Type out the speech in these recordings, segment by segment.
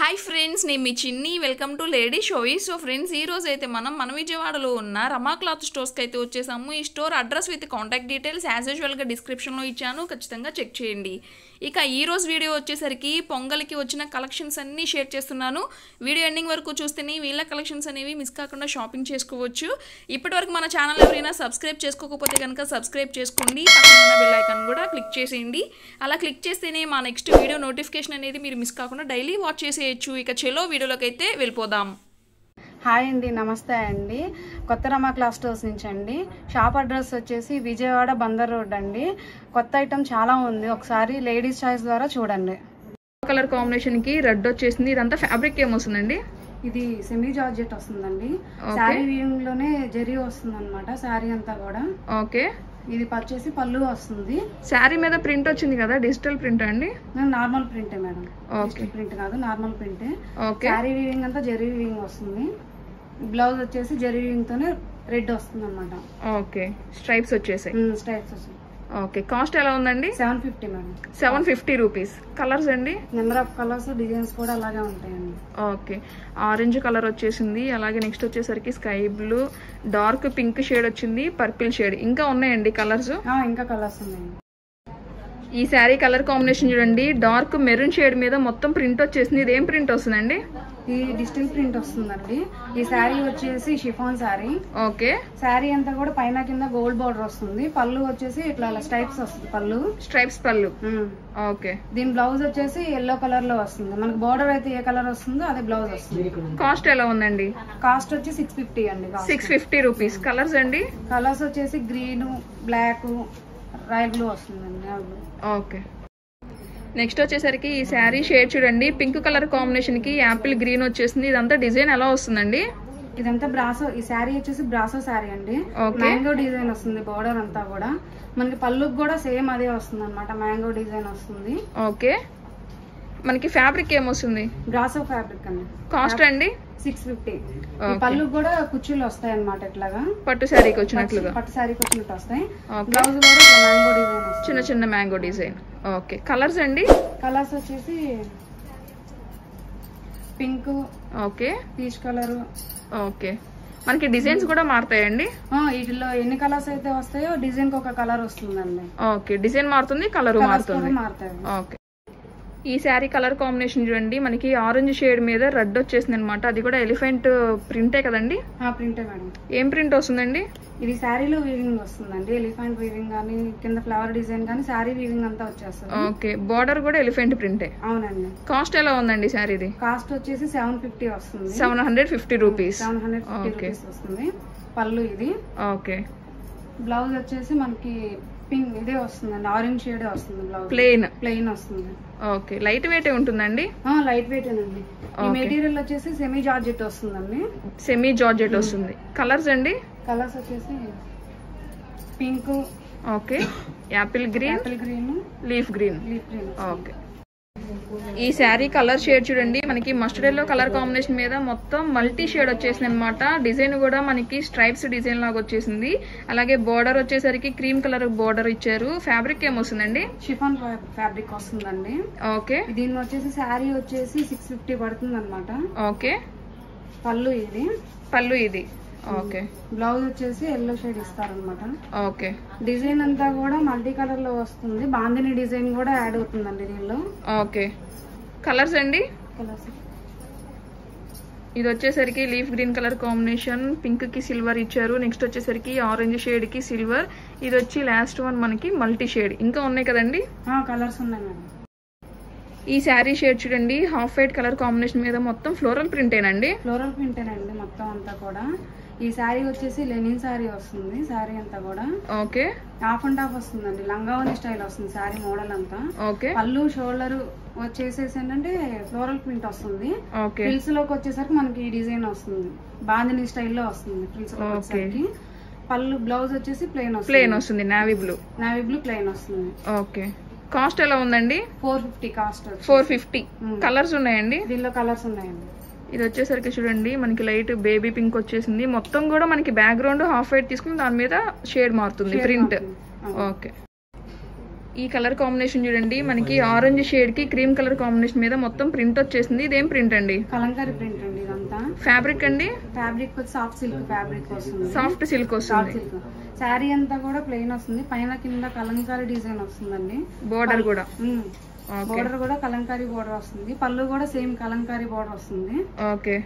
Hi friends నేను మీ Chinni welcome to lady షోయి సో ఫ్రెండ్స్ ఈ రోజు అయితే మనం మన విజయవాడలో ఉన్న రమా క్లాత్ స్టోర్స్కి అయితే వచ్చేసాము ఈ store address with contact details as యూజువల్గా డిస్క్రిప్షన్లో ఇచ్చాను ఖచ్చితంగా చెక్ చేయండి ఇక ఈ రోజు వీడియో వచ్చేసరికి పొంగల్కి వచ్చిన కలెక్షన్స్ అన్నీ షేర్ చేస్తున్నాను వీడియో ఎండింగ్ వరకు చూస్తేనే వీళ్ళ కలెక్షన్స్ అనేవి మిస్ కాకుండా షాపింగ్ చేసుకోవచ్చు ఇప్పటివరకు మన ఛానల్ ఎవరైనా సబ్స్క్రైబ్ చేసుకోకపోతే కనుక సబ్స్క్రైబ్ చేసుకోండి పక్కన ఉన్న బెల్ ఐకాన్ కూడా క్లిక్ చేసేయండి అలా క్లిక్ చేస్తేనే మా నెక్స్ట్ వీడియో నోటిఫికేషన్ అనేది మీరు మిస్ కాకుండా డైలీ వాచ్ చేసేయచ్చు ఇక చెలో వీడియోలోకి అయితే వెళ్ళిపోదాం హాయ్ అండి నమస్తే అండి కొత్త రమా క్లాస్ స్టోర్స్ నుంచి అండి షాప్ అడ్రస్ వచ్చేసి విజయవాడ బందర్ రోడ్ అండి కొత్త ఐటమ్ చాలా ఉంది ఒకసారి లేడీస్ చాయిస్ ద్వారా చూడండి కలర్ కాంబినేషన్ కి రెడ్ వచ్చేసింది ఇదంతా ఫ్యాబ్రిక్ ఏమొస్తుందండి ఇది సెమీ జార్జెట్ వస్తుందండి Okay. శారీ వీవింగ్ లోనే జరీ వస్తుంది అనమాట శారీ అంతా కూడా ఓకే ఇది వచ్చేసి పళ్ళు వస్తుంది శారీ మీద ప్రింట్ వచ్చింది కదా డిజిటల్ ప్రింట్ అండి నార్మల్ ప్రింటే మేడం ఓకే ప్రింట్ కాదు నార్మల్ ప్రింటే ఓకే శారీ వీవింగ్ అంతా జరీ వీవింగ్ వస్తుంది బ్లౌజ్ వచ్చేసి జరీ వీవింగ్ తోనే రెడ్ వస్తుంది అనమాట ఓకే స్ట్రైప్స్ వచ్చేసాయి స్టైప్స్ వస్తుంది ఓకే కాస్ట్ ఎలా ఉందండి seven fifty madam seven fifty rupees colours అండి నెంబర్ ఆఫ్ కలర్స్ డిజైన్స్ కూడా అలాగే ఉంటాయండి ఓకే ఆరెంజ్ కలర్ వచ్చేసింది అలాగే నెక్స్ట్ వచ్చేసరికి sky blue dark pink shade వచ్చింది పర్పిల్ షేడ్ ఇంకా ఉన్నాయండి కలర్స్ ఆ, ఇంకా కలర్స్ ఉన్నాయండి ఈ శారీ కలర్ కాంబినేషన్ చూడండి డార్క్ మెరూన్ షేడ్ మీద మొత్తం ప్రింట్ వచ్చేసింది ఇదేం ప్రింట్ వస్తుందండి ఈ డిజిటల్ ప్రింట్ వస్తుందండి ఈ శారీ వచ్చేసి షిఫాన్ శారీ ఓకే శారీ అంతా కూడా పైన కింద గోల్డ్ బార్డర్ వస్తుంది పళ్ళు వచ్చేసి ఇట్లా స్టైప్స్ వస్తుంది pallu stripes pallu um. Okay దీని బ్లౌజ్ వచ్చేసి ఎల్లో కలర్ లో వస్తుంది మనకి బార్డర్ అయితే ఏ కలర్ వస్తుందో అదే బ్లౌజ్ వస్తుంది కాస్ట్ ఎలా ఉందండి కాస్ట్ వచ్చి సిక్స్ ఫిఫ్టీ అండి సిక్స్ ఫిఫ్టీ రూపీస్ కలర్స్ అండి కలర్స్ వచ్చేసి గ్రీన్ బ్లాక్ రాయల్ బ్లూ వస్తుందండి రాయల్ బ్లూ ఓకే నెక్స్ట్ వచ్చేసరికి ఈ శారీ షేడ్ చూడండి పింక్ కలర్ కాంబినేషన్ కి యాపిల్ గ్రీన్ వచ్చేసింది ఇదంతా డిజైన్ ఎలా వస్తుందండి ఇదంతా బ్రాసో ఈ శారీ వచ్చేసి బ్రాసో శారీ అండి ఓకే మ్యాంగో డిజైన్ వస్తుంది బోర్డర్ అంతా కూడా మనకి పళ్ళుకి కూడా సేమ్ అదే వస్తుంది అనమాట మ్యాంగో డిజైన్ వస్తుంది ఓకే మనకి ఫ్యాబ్రిక్ ఏమొస్తుంది బ్రాసో ఫ్యాబ్రిక్ అండి కాస్ట్ అండి సిక్స్ ఫిఫ్టీ Okay. పళ్ళుకి కూడా కుర్చీలు వస్తాయి అనమాట ఇట్లాగా పట్టు శారీకి వచ్చినట్లుగా పట్టు శారీకి వచ్చినట్టు వస్తాయి ఓకే బ్లౌజ్ కూడా ఇట్లా మ్యాంగో డిజైన్ వస్తుంది చిన్న చిన్న మ్యాంగో డిజైన్ ఓకే కలర్స్ అండి కలర్స్ వచ్చేసి pink okay peach colour okay మనకి డిజైన్స్ కూడా మారుతాయండి వీటిలో ఎన్ని కలర్స్ అయితే వస్తాయో డిజైన్ కి ఒక కలర్ వస్తుందండి ఓకే డిజైన్ మారుతుంది కలర్ కలర్స్ మారుతుంది కూడా మారుతాయి ఓకే ఈ శారీ కలర్ కాంబినేషన్ చూడండి మనకి ఆరెంజ్ షేడ్ మీద రెడ్ వచ్చేసింది అనమాట అది కూడా ఎలిఫెంట్ ప్రింటే కదండి ఆ ప్రింటే మేడం ఏం ప్రింట్ వస్తుందండి ఇది శారీలో వీవింగ్ వస్తుందండి ఎలిఫెంట్ వీవింగ్ కానీ కింద ఫ్లవర్ డిజైన్ కానీ శారీ వీవింగ్ అంతా వచ్చేస్తుంది ఓకే బార్డర్ కూడా ఎలిఫెంట్ ప్రింటే అవునండి కాస్ట్ ఎలా ఉందండి శారీది కాస్ట్ వచ్చేసి సెవెన్ ఫిఫ్టీ వస్తుంది seven hundred fifty rupees seven hundred fifty Okay. Rupees వస్తుంది పళ్ళు ఇది ఓకే బ్లౌజ్ వచ్చేసి మనకి పింక్ ఇదే వస్తుందండి ఆరెంజ్ షేడ్ వస్తుంది బ్లౌజ్ ప్లెయిన్ ప్లెయిన్ వస్తుంది ఓకే లైట్ వెయిట్ ఉంటుందండి లైట్ వెయిట్ అండి ఈ Okay. మెటీరియల్ వచ్చేసి సెమీ జార్జెట్ వస్తుందండి సెమీ జార్జెట్ వస్తుంది కలర్స్ అండి కలర్స్ వచ్చేసి pink okay apple green apple green leaf green leaf green okay ఈ శారీ కలర్ షేడ్ చూడండి మనకి మస్టర్డ్ ఎల్లో కలర్ కాంబినేషన్ మీద మొత్తం మల్టీ షేడ్ వచ్చేసింది అనమాట డిజైన్ కూడా మనకి స్ట్రైప్స్ డిజైన్ లాగా వచ్చేసింది అలాగే బోర్డర్ వచ్చేసరికి క్రీమ్ కలర్ బోర్డర్ ఇచ్చారు ఫ్యాబ్రిక్ ఏమొస్తుందండి షిఫాన్ ఫ్యాబ్రిక్ వస్తుందండి ఓకే దీని వచ్చేసి శారీ వచ్చేసి సిక్స్ ఫిఫ్టీ పడుతుంది అనమాట ఓకే పళ్ళు ఇది పళ్ళు ఇది ఓకే బ్లౌజ్ వచ్చేసి ఎల్లో షేడ్ ఇస్తారనమాట ఓకే డిజైన్ అంతా కూడా మల్టీ కలర్ లో వస్తుంది బాందిని డిజైన్ కూడా యాడ్ అవుతుందండి దీనిలో ఓకే కలర్స్ అండి కలర్స్ ఇది వచ్చేసరికి leaf green colour combination pink కి సిల్వర్ ఇచ్చారు నెక్స్ట్ వచ్చేసరికి ఆరెంజ్ షేడ్ కి సిల్వర్ ఇది వచ్చి లాస్ట్ వన్ మనకి మల్టీ షేడ్ ఇంకా ఉన్నాయి కదండి కలర్స్ ఉన్నాయి మేడం ఈ శారీ షేడ్ చూడండి హాఫ్ వైట్ కలర్ కాంబినేషన్ మీద మొత్తం ఫ్లోరల్ ప్రింటేనండి ఫ్లోరల్ ప్రింటేనండి మొత్తం అంతా కూడా ఈ శారీ వచ్చేసి లెనిన్ శారీ వస్తుంది శారీ అంతా కూడా ఓకే హాఫ్ అండ్ హాఫ్ వస్తుందండి లంగావని స్టైల్ వస్తుంది శారీ మోడల్ అంతా ఓకే పళ్ళు షోల్డర్ వచ్చేసేసి ఏంటంటే ఫ్లోరల్ ప్రింట్ వస్తుంది ఓకే ఫ్రిల్స్ లోకి వచ్చేసరికి మనకి ఈ డిజైన్ వస్తుంది బాందిని స్టైల్లో వస్తుంది ఫ్రిల్స్ లోకి Okay. వచ్చేసరికి పళ్ళు బ్లౌజ్ వచ్చేసి ప్లెయిన్ వస్తుంది ప్లేన్ వస్తుంది navy blue navy blue plain వస్తుంది ఓకే కాస్ట్ ఎలా ఉందండి four fifty cost four fifty Hmm. Colours ఉన్నాయండి దీనిలో కలర్స్ ఉన్నాయండి ఇది వచ్చేసరికి చూడండి మనకి లైట్ బేబీ పింక్ వచ్చేసింది మొత్తం కూడా మనకి బ్యాక్గ్రౌండ్ హాఫ్ వైట్ తీసుకుని దాని మీద షేడ్ మారుతుంది Shade ప్రింట్ మారుతుంది. అవును. ఓకే ఈ కలర్ కాంబినేషన్ చూడండి మనకి ఆరెంజ్ షేడ్ కి క్రీమ్ కలర్ కాంబినేషన్ మీద మొత్తం ప్రింట్ వచ్చేసింది ఇదేం ప్రింట్ అండి కలంకారీ ప్రింట్ అండి ఇదంతా ఫ్యాబ్రిక్ అండి ఫ్యాబ్రిక్ వచ్చి సాఫ్ట్ సిల్క్ ఫ్యాబ్రిక్ వస్తుంది సాఫ్ట్ సిల్క్ సాఫ్ట్ వస్తుంది సిల్క్ శారీ అంతా కూడా ప్లెయిన్ వస్తుంది పైన కింద కలంకారీ డిజైన్ వస్తుందండి బోర్డర్ కూడా ఓకే బోర్డర్ కూడా కలంకారీ బోర్డర్ వస్తుంది పళ్ళు కూడా సేమ్ కలంకారీ బోర్డర్ వస్తుంది ఓకే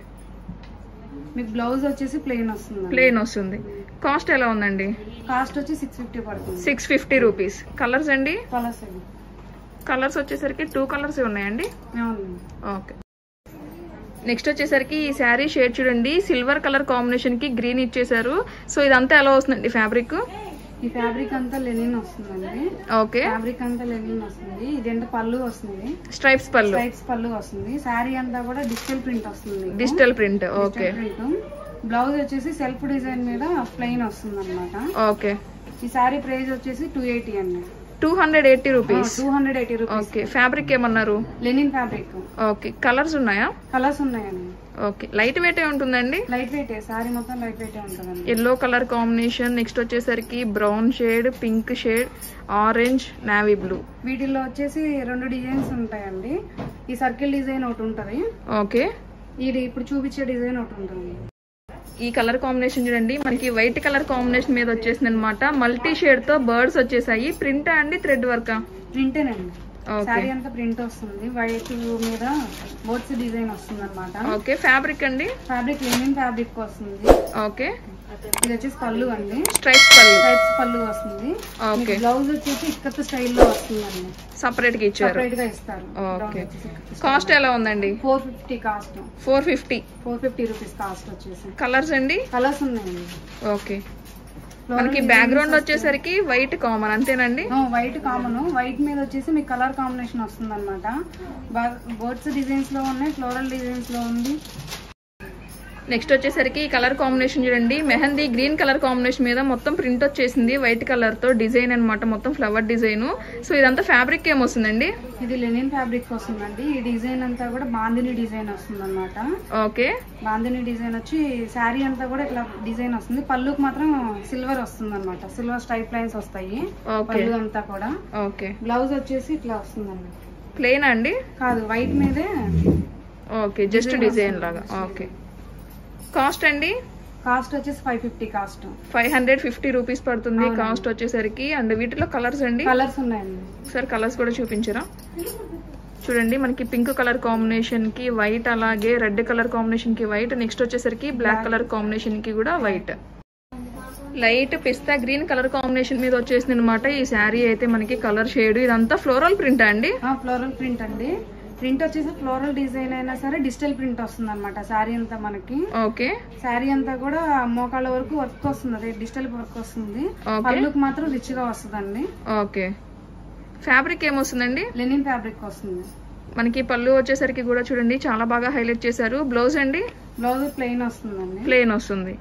మీకు బ్లౌజ్ వచ్చేసి ప్లెయిన్ వస్తుంది ప్లేన్ వస్తుంది కాస్ట్ ఎలా ఉందండి కాస్ట్ వచ్చి సిక్స్ ఫిఫ్టీ పడుతుంది సిక్స్ ఫిఫ్టీ రూపీస్ కలర్స్ అండి కలర్స్ ఇవి కలర్స్ వచ్చేసరికి టూ కలర్స్ ఉన్నాయండి అవునండి ఓకే నెక్స్ట్ వచ్చేసరికి ఈ శారీ షేడ్ చూడండి సిల్వర్ కలర్ కాంబినేషన్ కి గ్రీన్ ఇచ్చేసారు సో ఇదంతా ఎలా వస్తుందండి ఫ్యాబ్రిక్ ఈ ఫ్యాబ్రిక్ అంతా లెనిన్ వస్తుందండి ఓకే ఫ్యాబ్రిక్ అంతా లెనిన్ వస్తుంది ఇదేంటి పళ్ళు వస్తుంది స్ట్రైప్స్ పళ్ళు స్ట్రైప్స్ పళ్ళు వస్తుంది శారీ అంతా కూడా డిజిటల్ ప్రింట్ వస్తుంది మీకు. Digital print okay digital print blouse వచ్చేసి సెల్ఫ్ డిజైన్ మీద ప్లెయిన్ వస్తుంది అనమాట ఓకే ఈ శారీ ప్రైస్ వచ్చేసి టూ ఎయిటీ అండి two hundred eighty rupees two hundred eighty rupees okay fabric ఏమన్నారు లెనిన్ ఫ్యాబ్రిక్ ఓకే కలర్స్ ఉన్నాయా కలర్స్ ఉన్నాయండి ఓకే లైట్ వెయిట్ ఉంటుందండి లైట్ వెయిట్ శారీ మొత్తం లైట్ వెయిట్ ఉంటుందండి ఎల్లో కలర్ కాంబినేషన్ నెక్స్ట్ వచ్చేసరికి brown shade pink shade orange navy blue వీటిల్లో వచ్చేసి రెండు డిజైన్స్ ఉంటాయండి ఈ సర్కిల్ డిజైన్ ఒకటి ఉంటది ఓకే ఇది ఇప్పుడు చూపించే డిజైన్ ఒకటి ఉంటుంది ఈ కలర్ కాంబినేషన్ చూడండి మనకి వైట్ కలర్ కాంబినేషన్ మీద వచ్చేసింది అనమాట మల్టీ షేడ్ తో బర్డ్స్ వచ్చేసాయి ప్రింట్ అండి థ్రెడ్ వర్క్ ప్రింటేనండి ఓకే శారీ అంతా ప్రింట్ వస్తుంది వైట్ మీద బోట్స్ డిజైన్ వస్తుంది అనమాట ఓకే ఫ్యాబ్రిక్ అండి ఫ్యాబ్రిక్ లెనిన్ ఫ్యాబ్రిక్ వస్తుంది ఓకే ఇది వచ్చేసి పళ్ళు అండి స్ట్రైప్స్ పళ్ళు టైప్స్ పళ్ళు వస్తుంది ఓకే బ్లౌజ్ వచ్చేసి ఇక్కత్ స్టైల్లో వస్తుందండి సపరేట్ గా ఇచ్చారు సపరేట్ గా ఇస్తారు ఓకే కాస్ట్ ఎలా ఉందండి four fifty cost four fifty four fifty rupees cost వచ్చేసి కలర్స్ అండి కలర్స్ ఉన్నాయండి ఓకే మనకి బ్యాక్గ్రౌండ్ వచ్చేసరికి వైట్ కామన్ అంతేనండి వైట్ కామన్ వైట్ మీద వచ్చేసి మీకు కలర్ కాంబినేషన్ వస్తుంది అనమాట బర్డ్స్ డిజైన్స్ లో ఉన్నాయి ఫ్లోరల్ డిజైన్స్ లో ఉంది నెక్స్ట్ వచ్చేసరికి ఈ కలర్ కాంబినేషన్ చూడండి మెహందీ గ్రీన్ కలర్ కాంబినేషన్ మీద మొత్తం ప్రింట్ వచ్చేసింది వైట్ కలర్ తో డిజైన్ అన్నమాట మొత్తం ఫ్లవర్ డిజైన్ సో ఇదంతా ఫ్యాబ్రిక్ ఏమొస్తుందండి ఇది లెనిన్ ఫ్యాబ్రిక్ వస్తుందండి ఈ డిజైన్ అంతా కూడా బాందిని డిజైన్ వస్తుంది అనమాట ఓకే బాందిని డిజైన్ వచ్చి శారీ అంతా కూడా ఇట్లా డిజైన్ వస్తుంది పళ్ళుకి మాత్రం సిల్వర్ వస్తుంది అనమాట సిల్వర్ స్ట్రైప్ లైన్స్ వస్తాయి ఓకే పళ్ళు అంతా కూడా ఓకే బ్లౌజ్ వచ్చేసి ఇట్లా వస్తుందండి ప్లేన్ అండి కాదు వైట్ మీదే ఓకే జస్ట్ డిజైన్ లాగా ఓకే కాస్ట్ అండి కాస్ట్ వచ్చేసి five fifty cost five hundred fifty rupees పడుతుంది అవునండి. కాస్ట్ వచ్చేసరికి అండ్ వీటిలో కలర్స్ అండి కలర్స్ ఉన్నాయండి ఒకసారి కలర్స్ కూడా చూపించరా చూడండి మనకి పింక్ కలర్ కాంబినేషన్ కి వైట్ అలాగే రెడ్ కలర్ కాంబినేషన్ కి వైట్ నెక్స్ట్ వచ్చేసరికి బ్లాక్ కలర్ కాంబినేషన్ కి కూడా white light pista green colour combination మీద వచ్చేసింది అనమాట ఈ శారీ అయితే మనకి కలర్ షేడ్ ఇదంతా ఫ్లోరల్ ప్రింట్ అండి ఫ్లోరల్ ప్రింట్ అండి ప్రింట్ వచ్చేసి ఫ్లోరల్ డిజైన్ అయినా సరే డిజిటల్ ప్రింట్ వస్తుంది అనమాట శారీ అంతా మనకి ఓకే శారీ అంతా కూడా మోకాళ్ళ వరకు వర్క్ వస్తుంది అదే డిజిటల్ వర్క్ వస్తుంది ఓకే పళ్ళుకి మాత్రం రిచ్ గా వస్తుందండి ఓకే ఫ్యాబ్రిక్ ఏమొస్తుందండి లెనిన్ ఫ్యాబ్రిక్ వస్తుంది మనకి పళ్ళు వచ్చేసరికి కూడా చూడండి చాలా బాగా హైలైట్ చేశారు బ్లౌజ్ అండి బ్లౌజ్ ప్లెయిన్ వస్తుందండి ప్లేన్ వస్తుంది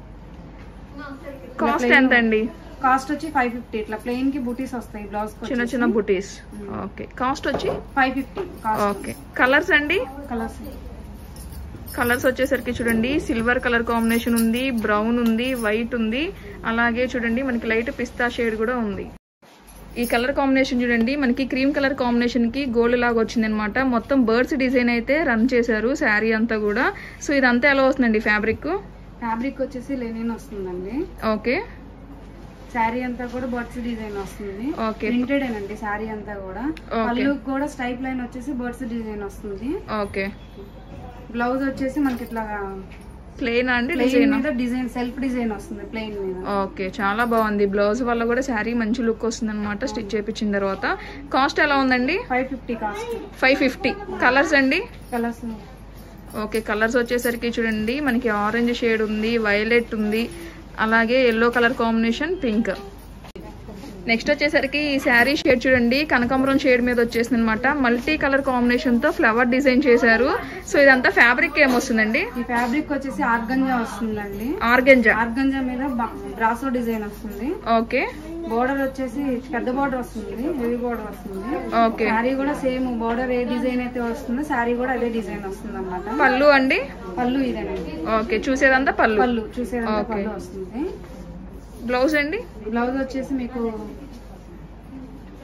కాస్ట్ plain ఎంత అండి కాస్ట్ వచ్చి ఫైవ్ ఫిఫ్టీ ఇట్లా ప్లెయిన్ కి బూటీస్ వస్తాయి బ్లౌజ్ చిన్న చిన్న బుటీస్ ఓకే కాస్ట్ వచ్చి five fifty cost okay colours అండి కలర్స్ కలర్స్ వచ్చేసరికి చూడండి సిల్వర్ కలర్ కాంబినేషన్ ఉంది బ్రౌన్ ఉంది వైట్ ఉంది అలాగే చూడండి మనకి లైట్ పిస్తా షేడ్ కూడా ఉంది ఈ కలర్ కాంబినేషన్ చూడండి మనకి క్రీమ్ కలర్ కాంబినేషన్ కి గోల్డ్ లాగా వచ్చింది అనమాట మొత్తం బర్డ్స్ డిజైన్ అయితే రన్ చేశారు శారీ అంతా కూడా సో ఇదంతా ఎలా వస్తుందండి ఫ్యాబ్రిక్ ఫ్యాబ్రిక్ వచ్చేసి లెనిన్ వస్తుందండి ఓకే శారీ అంతా కూడా బర్డ్స్ డిజైన్ వస్తుంది ఓకే ప్రింటెడ్ అండి శారీ అంతా కూడా ఓకే. పళ్ళు కూడా స్ట్రైప్ లైన్ వచ్చేసి బర్డ్స్ డిజైన్ వస్తుంది ఓకే బ్లౌజ్ వచ్చేసి మనకి ఇట్లా ప్లెయిన్ అండి ప్లెయిన్ డిజైన్ మీద డిజైన్ సెల్ఫ్ డిజైన్ వస్తుంది ప్లెయిన్ మీద ఓకే చాలా బాగుంది బ్లౌజ్ వల్ల కూడా శారీ మంచి లుక్ వస్తుంది అనమాట స్టిచ్ చేయించిన తర్వాత కాస్ట్ ఎలా ఉందండి five fifty cost five fifty colours అండి కలర్స్ ఓకే కలర్స్ వచ్చేసరికి చూడండి మనకి ఆరెంజ్ షేడ్ ఉంది వైలెట్ ఉంది అలాగే yellow colour combination pink next వచ్చేసరికి ఈ శారీ షేడ్ చూడండి కనకాంబరం షేడ్ మీద వచ్చేసింది అనమాట మల్టీ కలర్ కాంబినేషన్ తో ఫ్లవర్ డిజైన్ చేశారు సో ఇదంతా ఫ్యాబ్రిక్ ఏమొస్తుందండి ఈ ఫ్యాబ్రిక్ వచ్చేసి ఆర్గంజా వస్తుందండి ఆర్గెంజా ఆర్గంజా మీద బ్రాసో డిజైన్ వస్తుంది ఓకే బోర్డర్ వచ్చేసి పెద్ద బోర్డర్ వస్తుంది హెవీ బోర్డర్ వస్తుంది ఓకే శారీ కూడా సేమ్ బోర్డర్ ఏ డిజైన్ అయితే వస్తుందో శారీ కూడా అదే డిజైన్ వస్తుంది అనమాట పళ్ళు అండి పళ్ళు ఇదేనండి ఓకే చూసేదంతా పళ్ళు పళ్ళు చూసేదంతా ఓకే. పళ్ళు వస్తుంది బ్లౌజ్ అండి బ్లౌజ్ వచ్చేసి మీకు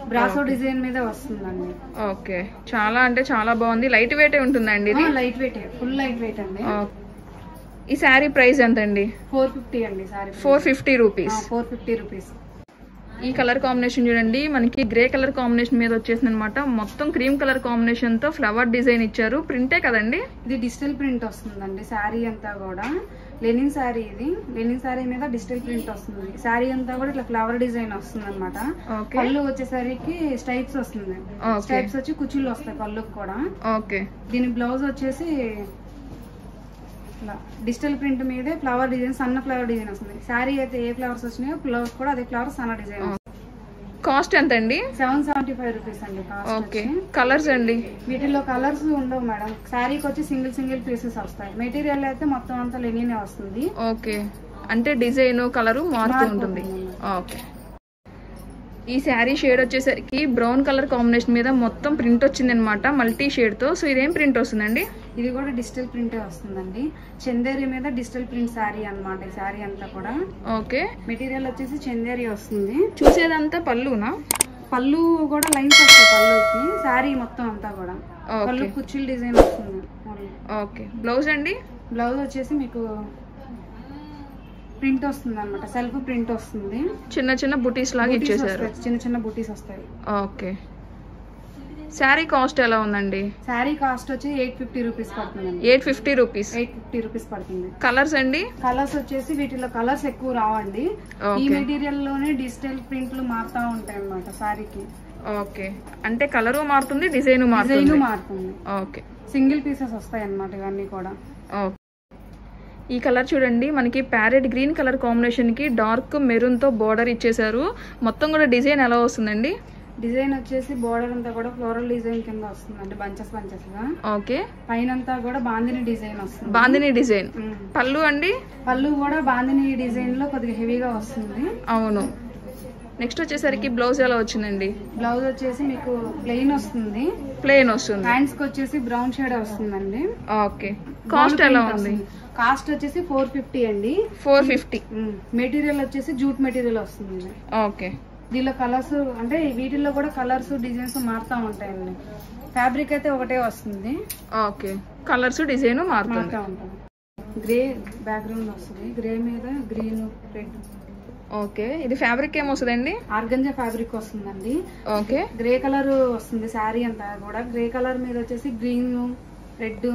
బ్రాసో డిజైన్ మీద వస్తుందండి ఓకే చాలా అంటే చాలా బాగుంది లైట్ వెయిట్ ఉంటుందండి ఇది light weight full light weight అండి ఆ, ఈ శారీ ప్రైస్ ఎంత అండి ఫోర్ ఫిఫ్టీ అండి sorry four fifty rupees four fifty rupees ఈ కలర్ కాంబినేషన్ చూడండి మనకి గ్రే కలర్ కాంబినేషన్ మీద వచ్చేసింది అనమాట మొత్తం క్రీమ్ కలర్ కాంబినేషన్ తో ఫ్లవర్ డిజైన్ ఇచ్చారు ప్రింటే కదండి ఇది డిజిటల్ ప్రింట్ వస్తుందండి శారీ అంతా కూడా లెనిన్ శారీ ఇది లెనిన్ శారీ మీద డిజిటల్ ప్రింట్ వస్తుంది శారీ అంతా కూడా ఇట్లా ఫ్లవర్ డిజైన్ వస్తుంది అనమాట ఓకే పళ్ళు వచ్చేసరికి స్టైప్స్ వస్తుంది ఓకే స్టైప్స్ వచ్చి కుచ్చుళ్ళు వస్తాయి పళ్ళుకి కూడా ఓకే దీని బ్లౌజ్ వచ్చేసి ఇట్లా డిజిటల్ ప్రింట్ మీదే ఫ్లవర్ డిజైన్ సన్న ఫ్లవర్ డిజైన్ వస్తుంది శారీ అయితే ఏ ఫ్లవర్స్ వచ్చినాయో బ్లౌజ్ కూడా అదే ఫ్లవర్ సన్న డిజైన్ కాస్ట్ ఎంత అండి సెవెన్ సెవెంటీ ఫైవ్ రూపీస్ అండి కాస్ట్ ఓకే వచ్చి. కలర్స్ అండి వీటిలో కలర్స్ ఉండవు మేడం శారీకి వచ్చి సింగిల్ సింగిల్ పీసెస్ వస్తాయి మెటీరియల్ అయితే మొత్తం అంతా లెనినే వస్తుంది ఓకే అంటే డిజైన్ కలరు మారుతూ ఉంటుంది ఓకే ఈ శారీ షేడ్ వచ్చేసరికి బ్రౌన్ కలర్ కాంబినేషన్ మీద మొత్తం ప్రింట్ వచ్చింది అనమాట మల్టీ షేడ్ తో సో ఇదేం ప్రింట్ వస్తుందండి ఇది కూడా డిజిటల్ ప్రింటే వస్తుందండి చందేరి మీద డిజిటల్ ప్రింట్ శారీ అన్నమాట ఈ శారీ అంతా కూడా ఓకే మెటీరియల్ వచ్చేసి చందేరి వస్తుంది చూసేదంతా పళ్ళునా పళ్ళు కూడా లైన్స్ వస్తాయి పళ్ళుకి శారీ మొత్తం అంతా కూడా ఓకే పళ్ళు కుర్చీల డిజైన్ వస్తుంది ఓకే బ్లౌజ్ అండి బ్లౌజ్ వచ్చేసి మీకు ప్రింట్ వస్తుంది అనమాట సెల్ఫ్ ప్రింట్ వస్తుంది చిన్న చిన్న బుటీస్ లాగా బూటీస్ ఇచ్చేసారు వస్తాయి, చిన్న చిన్న బుటీస్ వస్తాయి ఓకే శారీ కాస్ట్ ఎలా ఉందండి శారీ కాస్ట్ వచ్చి ఎయిట్ ఫిఫ్టీ రూపీస్ పడుతుందండి eight fifty rupees eight fifty rupees పడుతుంది కలర్స్ అండి కలర్స్ వచ్చేసి వీటిలో కలర్స్ ఎక్కువ రావండి ఈ ఓకే మెటీరియల్ లోనే డిజిటల్ ప్రింట్లు మారుతా ఉంటాయి అన్నమాట శారీకి ఓకే అంటే కలరు మారుతుంది డిజైన్ డిజైన్ మారుతుంది మారుతుంది ఓకే సింగిల్ పీసెస్ వస్తాయి అన్నమాట ఇవన్నీ కూడా ఓకే ఈ కలర్ చూడండి మనకి ప్యారెట్ గ్రీన్ కలర్ కాంబినేషన్ కి డార్క్ మెరూన్ తో బోర్డర్ ఇచ్చేసారు మొత్తం కూడా డిజైన్ ఎలా వస్తుందండి డిజైన్ వచ్చేసి బోర్డర్ అంతా కూడా ఫ్లోరల్ డిజైన్ కింద వస్తుంది అంటే బంచెస్ బంచెస్ గా ఓకే పైన అంతా కూడా బాందిని డిజైన్ వస్తుంది బాందిని డిజైన్ ఉమ్. పళ్ళు అండి పళ్ళు కూడా బాందిని డిజైన్ లో కొద్దిగా హెవీగా వస్తుంది అవును నెక్స్ట్ వచ్చేసరికి బ్లౌజ్ ఎలా వచ్చిందండి బ్లౌజ్ వచ్చేసి మీకు ప్లెయిన్ వస్తుంది ప్లెయిన్ వస్తుంది హ్యాండ్స్ కి వచ్చేసి బ్రౌన్ షేడ్ వస్తుందండి ఓకే కాస్ట్ ఎలా ఉంది కాస్ట్ వచ్చేసి ఫోర్ ఫిఫ్టీ అండి ఫోర్ ఫిఫ్టీ మెటీరియల్ వచ్చేసి జూట్ మెటీరియల్ వస్తుంది ఓకే దీనిలో కలర్స్ అంటే వీటిల్లో కూడా కలర్స్ డిజైన్స్ మారుతూ ఉంటాయండి ఫ్యాబ్రిక్ అయితే ఒకటే వస్తుంది ఓకే కలర్స్ డిజైన్ మారుతుంది మారుతూ ఉంటుంది గ్రే బ్యాక్గ్రౌండ్ వస్తుంది గ్రే మీద గ్రీన్ రెడ్ ఓకే ఇది ఫ్యాబ్రిక్ ఏమొస్తుందండి ఆర్గంజా ఫ్యాబ్రిక్ వస్తుందండి ఓకే గ్రే కలర్ వస్తుంది శారీ అంతా కూడా గ్రే కలర్ మీద వచ్చేసి గ్రీన్ రెడ్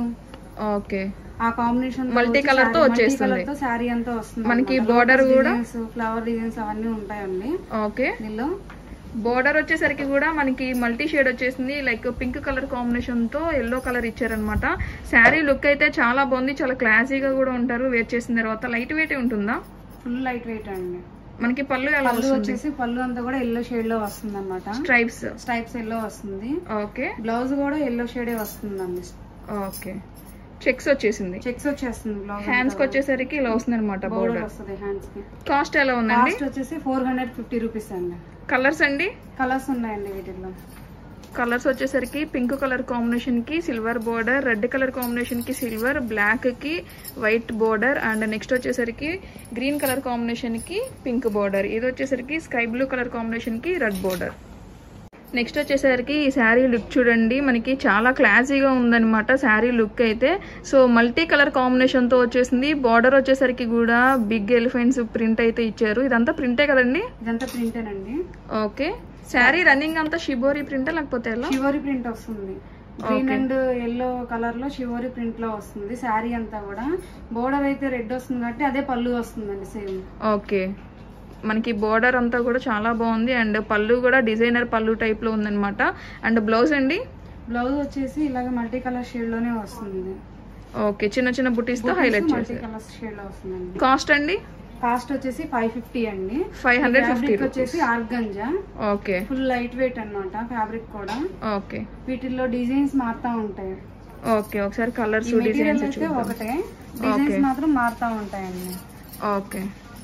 ఓకే ఆ కాంబినేషన్ Multi colour తో వచ్చేస్తుంది. తో శారీ అంతా వస్తుంది మనకి border కూడా- ఫ్లవర్ డిజైన్స్ అవన్నీ ఉంటాయండి ఓకే దీనిలో బోర్డర్ వచ్చేసరికి కూడా మనకి మల్టీ షేడ్ వచ్చేసింది లైక్ పింక్ కలర్ కాంబినేషన్ తో ఎల్లో కలర్ ఇచ్చారనమాట శారీ లుక్ అయితే చాలా బాగుంది చాలా క్లాసీగా కూడా ఉంటారు వేర్ చేసిన తర్వాత లైట్ వెయిట్ ఉంటుందా ఫుల్ లైట్ వెయిట్ అండి మనకి పళ్ళు ఎలా పళ్ళు వస్తుంది వచ్చేసి పళ్ళు అంతా కూడా ఎల్లో షేడ్ లో వస్తుంది అనమాట స్ట్రైప్స్ స్టైప్స్ ఎల్లో వస్తుంది ఓకే బ్లౌజ్ కూడా ఎల్లో షేడే వస్తుందండి ఓకే చెక్స్ వచ్చేసింది చెక్స్ వచ్చేస్తుంది బ్లౌజ్ హ్యాండ్స్ కి వచ్చేసరికి ఇలా వస్తుంది అనమాట బోర్డర్ బోర్డర్ వస్తుంది హ్యాండ్స్ కి కాస్ట్ ఎలా ఉందండి కాస్ట్ వచ్చేసి ఫోర్ హండ్రెడ్ ఫిఫ్టీ రూపీస్ అండి కలర్స్ అండి కలర్స్ ఉన్నాయండి వీటిల్లో కలర్స్ వచ్చేసరికి పింక్ కలర్ కాంబినేషన్ కి silver border red colour combination కి సిల్వర్ బ్లాక్ కి వైట్ బోర్డర్ అండ్ నెక్స్ట్ వచ్చేసరికి గ్రీన్ కలర్ కాంబినేషన్ కి పింక్ బోర్డర్ ఇది వచ్చేసరికి స్కై బ్లూ కలర్ కాంబినేషన్ కి రెడ్ బోర్డర్ నెక్స్ట్ వచ్చేసరికి ఈ శారీ లుక్ చూడండి మనకి చాలా క్లాసీగా ఉందన్నమాట శారీ లుక్ అయితే సో మల్టీ కలర్ కాంబినేషన్తో వచ్చేసింది బార్డర్ వచ్చేసరికి కూడా బిగ్ ఎలిఫెంట్స్ ప్రింట్ అయితే ఇచ్చారు ఇదంతా ప్రింటే కదండి ఇదంతా ప్రింటేనండి ఓకే శారీ రన్నింగ్ అంతా షిబోరి ప్రింటే లేకపోతే ఎలా షివోరి ప్రింట్ వస్తుంది గ్రీన్ అండ్ ఎల్లో కలర్ లో షివోరి ప్రింట్ లో వస్తుంది శారీ అంతా కూడా బోర్డర్ అయితే రెడ్ వస్తుంది కాబట్టి అదే పళ్ళు వస్తుందండి సేమ్ ఓకే మనకి బోర్డర్ అంతా కూడా చాలా బాగుంది అండ్ పళ్ళు కూడా డిజైనర్ పళ్ళు టైప్ లో ఉందన్నమాట అండ్ బ్లౌజ్ అండి బ్లౌజ్ వచ్చేసి ఇలాగ మల్టీ కలర్ షేడ్ లోనే వస్తుంది ఓకే చిన్న చిన్న బుటీస్ తో హైలైట్ మల్టీ చేశారు కలర్ షేడ్ లో వస్తుందండి కాస్ట్ అండి కాస్ట్ వచ్చేసి ఫైవ్ ఫిఫ్టీ అండి ఫైవ్ హండ్రెడ్ ఫిఫ్టీ ఫ్యాబ్రిక్ వచ్చేసి organza okay full light weight అన్నమాట ఫ్యాబ్రిక్ కూడా ఓకే వీటిల్లో డిజైన్స్ మారుతా ఉంటాయి ఓకే ఒకసారి కలర్స్ ఈ మెటీరియల్ డిజైన్స్ అయితే ఒకటే డిజైన్స్ మాత్రం మారుతా ఉంటాయండి ఓకే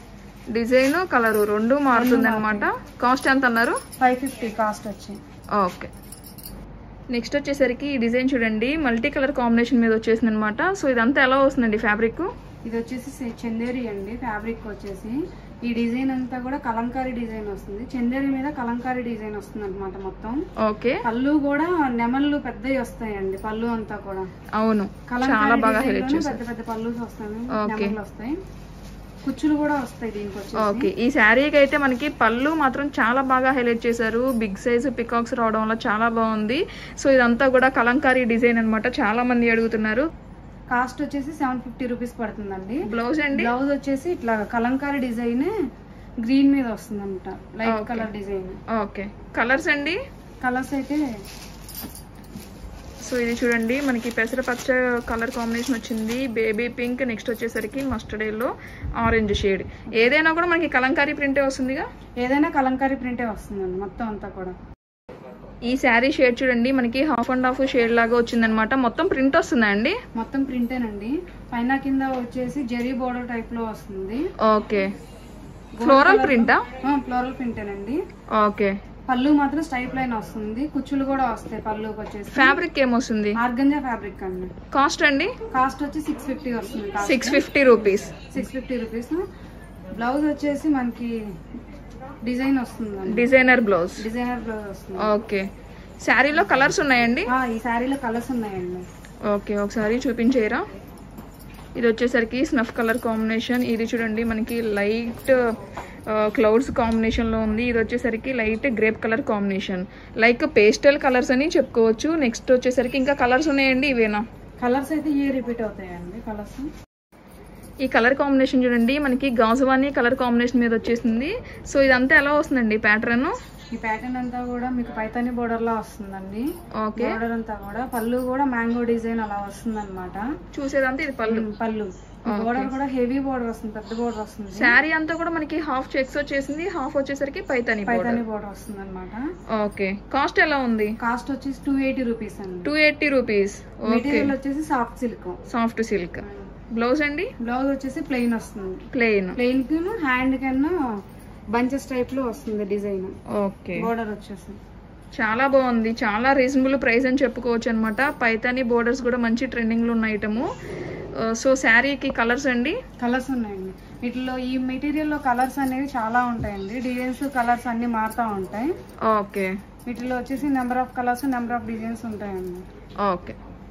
డిజైన్ కలర్ రెండు మారుతుంది అనమాట కాస్ట్ ఎంత అన్నారు ఫైవ్ ఫిఫ్టీ కాస్ట్ వచ్చి ఓకే నెక్స్ట్ వచ్చేసరికి ఈ డిజైన్ చూడండి మల్టీ కలర్ కాంబినేషన్ మీద వచ్చేసింది అనమాట సో ఇదంతా ఎలా వస్తుందండి ఫ్యాబ్రిక్ ఇది వచ్చేసి సె- చందేరి అండి ఫ్యాబ్రిక్ వచ్చేసి ఈ డిజైన్ అంతా కూడా కలంకారీ డిజైన్ వస్తుంది చందేరి మీద కలంకారీ డిజైన్ వస్తుంది అనమాట మొత్తం ఓకే పళ్ళు కూడా నెమళ్ళు పెద్దవి వస్తాయండి పళ్ళు అంతా కూడా అవును చాలా కలంకారీ బాగా డిజైన్ హైలైట్ లోనే చేశారు పెద్ద పెద్ద పళ్ళు వస్తాయి ఓకే. నెమళ్ళు వస్తాయి కుచ్చులు కూడా వస్తాయి దీనికి వచ్చేసి ఓకే ఈ శారీకి అయితే మనకి పళ్ళు మాత్రం చాలా బాగా హైలైట్ చేశారు బిగ్ సైజ్ పికాక్స్ రావడం వల్ల చాలా బాగుంది సో ఇదంతా కూడా కలంకారీ డిజైన్ అన్నమాట చాలా మంది అడుగుతున్నారు కాస్ట్ వచ్చేసి సెవెన్ ఫిఫ్టీ రూపీస్ పడుతుందండి బ్లౌజ్ అండి బ్లౌజ్ వచ్చేసి ఇట్లా కలంకారీ డిజైన్ గ్రీన్ మీద వస్తుంది అనమాట light okay. Colour design okay colours అండి కలర్స్ అయితే సో ఇది చూడండి మనకి పెసరపచ్చ కలర్ కాంబినేషన్ వచ్చింది బేబీ పింక్ నెక్స్ట్ వచ్చేసరికి మస్టర్డ్ ఎల్లో ఆరెంజ్ షేడ్ ఏదైనా కూడా మనకి కలంకారీ ప్రింటే వస్తుందిగా ఏదైనా కలంకారీ ప్రింటే వస్తుందండి మొత్తం అంతా కూడా ఈ శారీ షేడ్ చూడండి మనకి హాఫ్ అండ్ హాఫ్ షేడ్ లాగా వచ్చిందనమాట మొత్తం ప్రింట్ వస్తుందా అండి మొత్తం ప్రింటేనండి పైన కింద వచ్చేసి జెరీ బోర్డర్ టైప్ లో వస్తుంది ఓకే ఫ్లోరల్ ప్రింటా ఫ్లోరల్ ప్రింటేనండి ఓకే పళ్ళు మాత్రం స్టైప్ లైన్ వస్తుంది కుచ్చులు కూడా వస్తాయి పళ్ళుకి వచ్చేసి ఫ్యాబ్రిక్ ఏమొస్తుంది ఆర్గంజా ఫ్యాబ్రిక్ అండి కాస్ట్ అండి కాస్ట్ వచ్చి సిక్స్ ఫిఫ్టీ వస్తుంది six fifty rupees six fifty rupees blouse వచ్చేసి మనకి డిజైన్ వస్తుందండి డిజైనర్ బ్లౌజ్ డిజైనర్ బ్లౌజ్ వస్తుంది ఓకే శారీలో కలర్స్ ఉన్నాయండి ఆ, ఈ శారీలో కలర్స్ ఉన్నాయండి ఓకే ఒకసారి చూపించేయరా ఇది వచ్చేసరికి స్నఫ్ కలర్ కాంబినేషన్ ఇది చూడండి మనకి లైట్ క్లౌడ్స్ కాంబినేషన్లో ఉంది ఇది వచ్చేసరికి light grape colour combination like pastel colours అని చెప్పుకోవచ్చు నెక్స్ట్ వచ్చేసరికి ఇంకా కలర్స్ ఉన్నాయండి ఇవేనా కలర్స్ అయితే ఏ రిపీట్ అవుతాయండి కలర్స్ ఈ కలర్ కాంబినేషన్ చూడండి మనకి గాజువాని కలర్ కాంబినేషన్ మీద వచ్చేసింది సో ఇదంతా ఎలా వస్తుందండి ప్యాటర్న్ ఈ ప్యాటర్న్ అంతా కూడా మీకు పైతాని బోర్డర్ లా వస్తుందండి ఓకే బోర్డర్ అంతా కూడా పళ్ళు కూడా మ్యాంగో డిజైన్ అలా వస్తుంది అనమాట చూసేదంతా ఇది పళ్ళు పళ్ళు బోర్డర్ కూడా హెవీ బోర్డర్ వస్తుంది పెద్ద బోర్డర్ వస్తుంది శారీ అంతా కూడా మనకి హాఫ్ చెక్స్ వచ్చేసింది హాఫ్ వచ్చేసరికి పైతాని పైతాని బోర్డర్ వస్తుంది అనమాట ఓకే కాస్ట్ ఎలా ఉంది కాస్ట్ వచ్చేసి టూ ఎయిటీ రూపీస్ అండి two eighty rupees okay material వచ్చేసి soft silk soft silk blouse అండి బ్లౌజ్ వచ్చేసి ప్లెయిన్ వస్తుంది ప్లెయిన్ ప్లెయిన్ కి హ్యాండ్ కన్నా బంచెస్ టైప్ లో వస్తుంది డిజైన్ ఓకే బోర్డర్ వచ్చేసి చాలా బాగుంది చాలా రీజనబుల్ ప్రైస్ అని చెప్పుకోవచ్చు అనమాట పైతాని బోర్డర్స్ కూడా మంచి ట్రెండింగ్లో ఉన్న ఐటము సో శారీకి కలర్స్ అండి కలర్స్ ఉన్నాయండి వీటిలో ఈ మెటీరియల్ లో కలర్స్ అనేవి చాలా ఉంటాయండి డిజైన్స్ కలర్స్ అన్ని మారుతూ ఉంటాయి ఓకే వీటిలో వచ్చేసి number of colours number of designs ఉంటాయండి ఓకే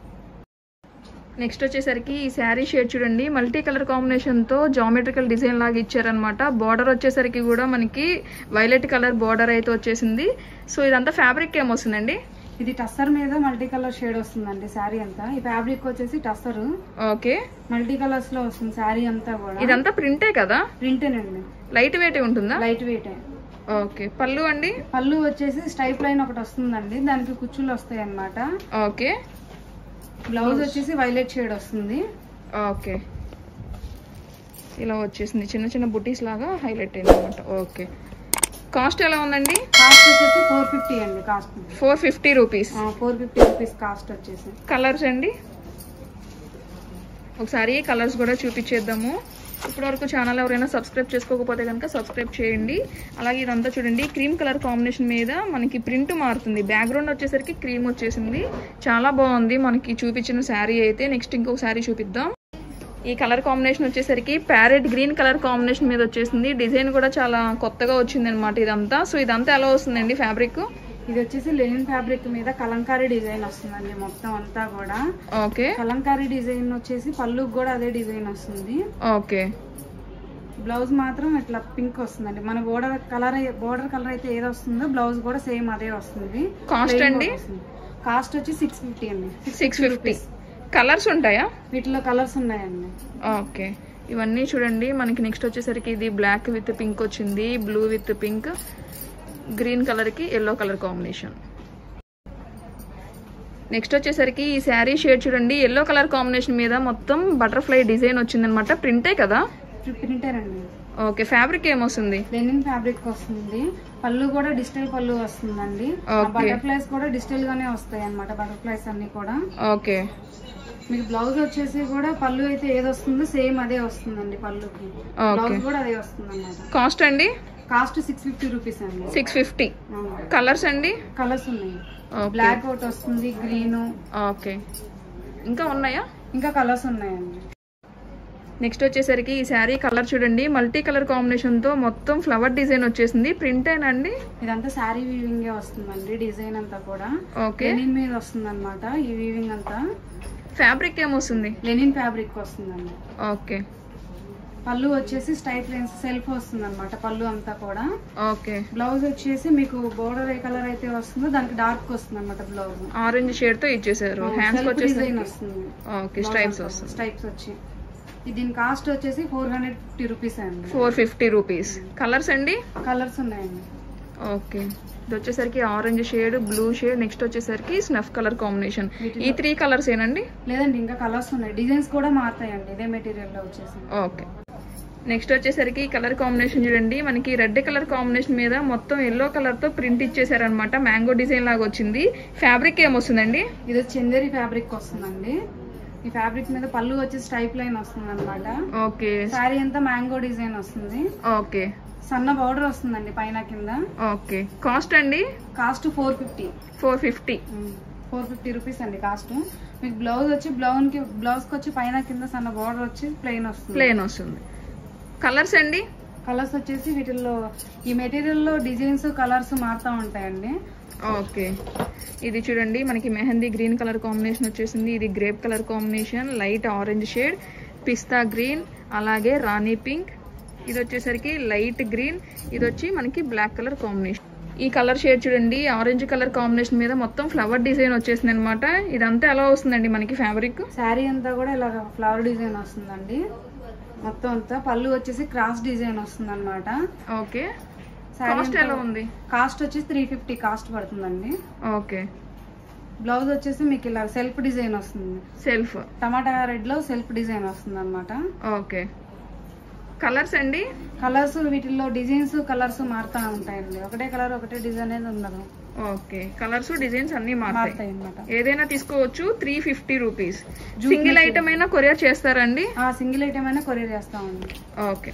నెక్స్ట్ వచ్చేసరికి ఈ శారీ షేడ్ చూడండి మల్టీ కలర్ కాంబినేషన్తో జామెట్రికల్ డిజైన్ లాగా ఇచ్చారనమాట బార్డర్ వచ్చేసరికి కూడా మనకి వైలెట్ కలర్ బార్డర్ అయితే వచ్చేసింది సో ఇదంతా ఫ్యాబ్రిక్ ఏమొస్తుందండి ఇది టస్సర్ మీద మల్టీ కలర్ షేడ్ వస్తుందండి శారీ అంతా ఈ ఫ్యాబ్రిక్ వచ్చేసి టస్సర్ ఓకే మల్టీ కలర్స్ లో వస్తుంది శారీ అంతా కూడా ఇదంతా ప్రింటే కదా ప్రింటేనండి లైట్ వెయిట్ ఉంటుందా లైట్ వెయిట్ ఓకే పళ్ళు అండి పళ్ళు వచ్చేసి స్టైప్ లైన్ ఒకటి వస్తుందండి దానికి కుచ్చులు వస్తాయి అన్నమాట ఓకే బ్లౌజ్ వచ్చేసి వైలెట్ షేడ్ వస్తుంది ఓకే ఇలా వచ్చేసింది చిన్న చిన్న బుటీస్ లాగా హైలైట్ అయింది అనమాట ఓకే కాస్ట్ ఎలా ఉందండి కాస్ట్ వచ్చేసి ఫోర్ ఫిఫ్టీ అండి cost four fifty rupees four fifty rupees cost వచ్చేసి కలర్స్ అండి ఒకసారి కలర్స్ కూడా చూపించేద్దాము ఇప్పటివరకు ఛానల్ ఎవరైనా సబ్స్క్రైబ్ చేసుకోకపోతే కనుక సబ్స్క్రైబ్ చేయండి అలాగే ఇదంతా చూడండి క్రీమ్ కలర్ కాంబినేషన్ మీద మనకి ప్రింట్ మారుతుంది బ్యాక్గ్రౌండ్ వచ్చేసరికి క్రీమ్ వచ్చేసింది చాలా బాగుంది మనకి చూపించిన శారీ అయితే నెక్స్ట్ ఇంకొక శారీ చూపిద్దాం ఈ కలర్ కాంబినేషన్ వచ్చేసరికి ప్యారెట్ గ్రీన్ కలర్ కాంబినేషన్ మీద వచ్చేసింది డిజైన్ కూడా చాలా కొత్తగా వచ్చింది అనమాట ఇదంతా సో ఇదంతా ఎలా వస్తుందండి ఫ్యాబ్రిక్ ఇది వచ్చేసి లెనిన్ ఫ్యాబ్రిక్ మీద కలంకారీ డిజైన్ వస్తుందండి మొత్తం అంతా కూడా ఓకే కలంకారీ డిజైన్ వచ్చేసి పళ్ళుకి కూడా అదే డిజైన్ వస్తుంది ఓకే బ్లౌజ్ మాత్రం ఇట్లా పింక్ వస్తుందండి మన బోర్డర్ కలర్ బోర్డర్ కలర్ అయితే ఏది వస్తుందో బ్లౌజ్ కూడా సేమ్ అదే వస్తుంది కాస్ట్ Plain అండి కూడా వస్తుంది. కాస్ట్ వచ్చి సిక్స్ ఫిఫ్టీ అండి సిక్స్ ఫిఫ్టీ కలర్స్ ఉంటాయా వీటిలో కలర్స్ ఉన్నాయండి ఓకే ఇవన్నీ చూడండి మనకి నెక్స్ట్ వచ్చేసరికి ఇది బ్లాక్ విత్ పింక్ వచ్చింది బ్లూ విత్ పింక్ గ్రీన్ కలర్కి ఎల్లో కలర్ కాంబినేషన్ నెక్స్ట్ వచ్చేసరికి ఈ శారీ షేడ్ చూడండి ఎల్లో కలర్ కాంబినేషన్ మీద మొత్తం బటర్ఫ్లై డిజైన్ వచ్చిందనమాట ప్రింటే కదా ప్రింటర్ అండి ఓకే ఫ్యాబ్రిక్ ఏమొస్తుంది లెనిన్ ఫ్యాబ్రిక్ వస్తుంది పళ్ళు కూడా డిజిటల్ పళ్ళు వస్తుందండి Okay. బటర్ఫ్లైస్ కూడా డిజిటల్ గానే వస్తాయి అన్నమాట బటర్ఫ్లైస్ అన్ని కూడా ఓకే మీకు బ్లౌజ్ వచ్చేసి కూడా పళ్ళు అయితే ఏది వస్తుందో సేమ్ అదే వస్తుందండి పళ్ళుకి Okay. బ్లౌజ్ కూడా అదే వస్తుంది అన్నమాట కాస్ట్ అండి కాస్ట్ సిక్స్ ఫిఫ్టీ రూపీస్ అండి సిక్స్ ఫిఫ్టీ కలర్స్ అండి కలర్స్ ఉన్నాయి ఓకే బ్లాక్ ఒకటి వస్తుంది గ్రీన్ ఓకే ఇంకా ఉన్నాయా ఇంకా కలర్స్ ఉన్నాయండి నెక్స్ట్ వచ్చేసరికి ఈ శారీ కలర్ చూడండి మల్టీ కలర్ కాంబినేషన్తో మొత్తం ఫ్లవర్ డిజైన్ వచ్చేసింది ప్రింట్ అండి ఇదంతా శారీ వీవింగ్ వస్తుందండి డిజైన్ అంతా కూడా ఓకే లెనిన్ మీద వస్తుంది అనమాట ఈ వీవింగ్ అంతా ఫ్యాబ్రిక్ ఏమొస్తుంది లెనిన్ ఫ్యాబ్రిక్ వస్తుందండి ఓకే పళ్ళు వచ్చేసి స్ట్రైట్ లైన్స్ సెల్ఫ్ వస్తుంది అనమాట పళ్ళు అంతా కూడా ఓకే బ్లౌజ్ వచ్చేసి మీకు బోర్డర్ ఏ కలర్ అయితే వస్తుందో దానికి డార్క్ వస్తుంది అనమాట బ్లౌజ్ ఆరెంజ్ షేడ్ తో ఇచ్చేసారు హ్యాండ్స్ డిజైన్ వచ్చేసరికి వస్తుంది ఓకే స్ట్రైప్స్ వస్తుంది స్ట్రైప్స్ వచ్చి ఇది దీని కాస్ట్ వచ్చేసి ఫోర్ హండ్రెడ్ ఫిఫ్టీ రూపీస్ అండి ఫోర్ ఫిఫ్టీ రూపీస్ కలర్స్ అండి కలర్స్ ఉన్నాయండి ఓకే ఇది వచ్చేసరికి orange shade blue shade next వచ్చేసరికి స్నఫ్ కలర్ కాంబినేషన్ ఈ త్రీ కలర్స్ ఏనండి లేదండి ఇంకా కలర్స్ ఉన్నాయి డిజైన్స్ కూడా మారుతాయండి ఇదే మెటీరియల్ లో వచ్చేసి ఓకే నెక్స్ట్ వచ్చేసరికి కలర్ కాంబినేషన్ చూడండి మనకి రెడ్ కలర్ కాంబినేషన్ మీద మొత్తం ఎల్లో కలర్ తో ప్రింట్ ఇచ్చేసారనమాట మ్యాంగో డిజైన్ లాగా వచ్చింది ఫ్యాబ్రిక్ ఏమొస్తుందండి ఇది వచ్చి చందేరి ఫ్యాబ్రిక్ వస్తుందండి ఈ ఫ్యాబ్రిక్ మీద పళ్ళు వచ్చి స్ట్రైప్ లైన్ వస్తుంది అనమాట ఓకే శారీ అంతా మ్యాంగో డిజైన్ వస్తుంది ఓకే సన్న బార్డర్ వస్తుందండి పైన కింద ఓకే కాస్ట్ అండి cost four fifty four fifty four fifty rupees అండి కాస్ట్ మీకు బ్లౌజ్ వచ్చి బ్లౌజ్ కి బ్లౌజ్ కి వచ్చి పైన కింద సన్న బార్డర్ వచ్చి ప్లెయిన్ వస్తుంది ప్లేన్ వస్తుంది కలర్స్ అండి కలర్స్ వచ్చేసి వీటిల్లో ఈ మెటీరియల్ లో డిజైన్స్ కలర్స్ మారుతూ ఉంటాయండి ఓకే ఇది చూడండి మనకి మెహందీ గ్రీన్ కలర్ కాంబినేషన్ వచ్చేసింది ఇది grape colour combination light orange shade పిస్తా గ్రీన్ అలాగే రాణి పింక్ ఇది వచ్చేసరికి లైట్ గ్రీన్ ఇది వచ్చి మనకి బ్లాక్ కలర్ కాంబినేషన్ ఈ కలర్ షేడ్ చూడండి ఆరెంజ్ కలర్ కాంబినేషన్ మీద మొత్తం ఫ్లవర్ డిజైన్ వచ్చేసింది అనమాట ఇదంతా ఎలా వస్తుందండి మనకి ఫ్యాబ్రిక్ శారీ అంతా కూడా ఇలా ఫ్లవర్ డిజైన్ వస్తుందండి మొత్తం అంతా పళ్ళు వచ్చేసి క్రాస్ డిజైన్ వస్తుంది అనమాట ఓకే శారీ కాస్ట్ ఎలా ఉంది కాస్ట్ వచ్చేసి త్రీ ఫిఫ్టీ కాస్ట్ పడుతుందండి ఓకే బ్లౌజ్ వచ్చేసి మీకు ఇలా సెల్ఫ్ డిజైన్ వస్తుంది సెల్ఫ్ టమాటా రెడ్ లో సెల్ఫ్ డిజైన్ వస్తుంది అనమాట ఓకే కలర్స్ అండి కలర్స్ వీటిల్లో డిజైన్స్ కలర్స్ మారుతూ ఉంటాయండి ఒకటే కలర్ ఒకటే డిజైన్ అనేది ఉండదు ఓకే కలర్స్ డిజైన్స్ అన్ని మారుతాయి మారుతాయి అనమాట ఏదైనా తీసుకోవచ్చు three fifty rupees single item అయినా కొరియర్ చేస్తారండి ఆ సింగిల్ ఐటమ్ అయినా కొరియర్ చేస్తామండి ఓకే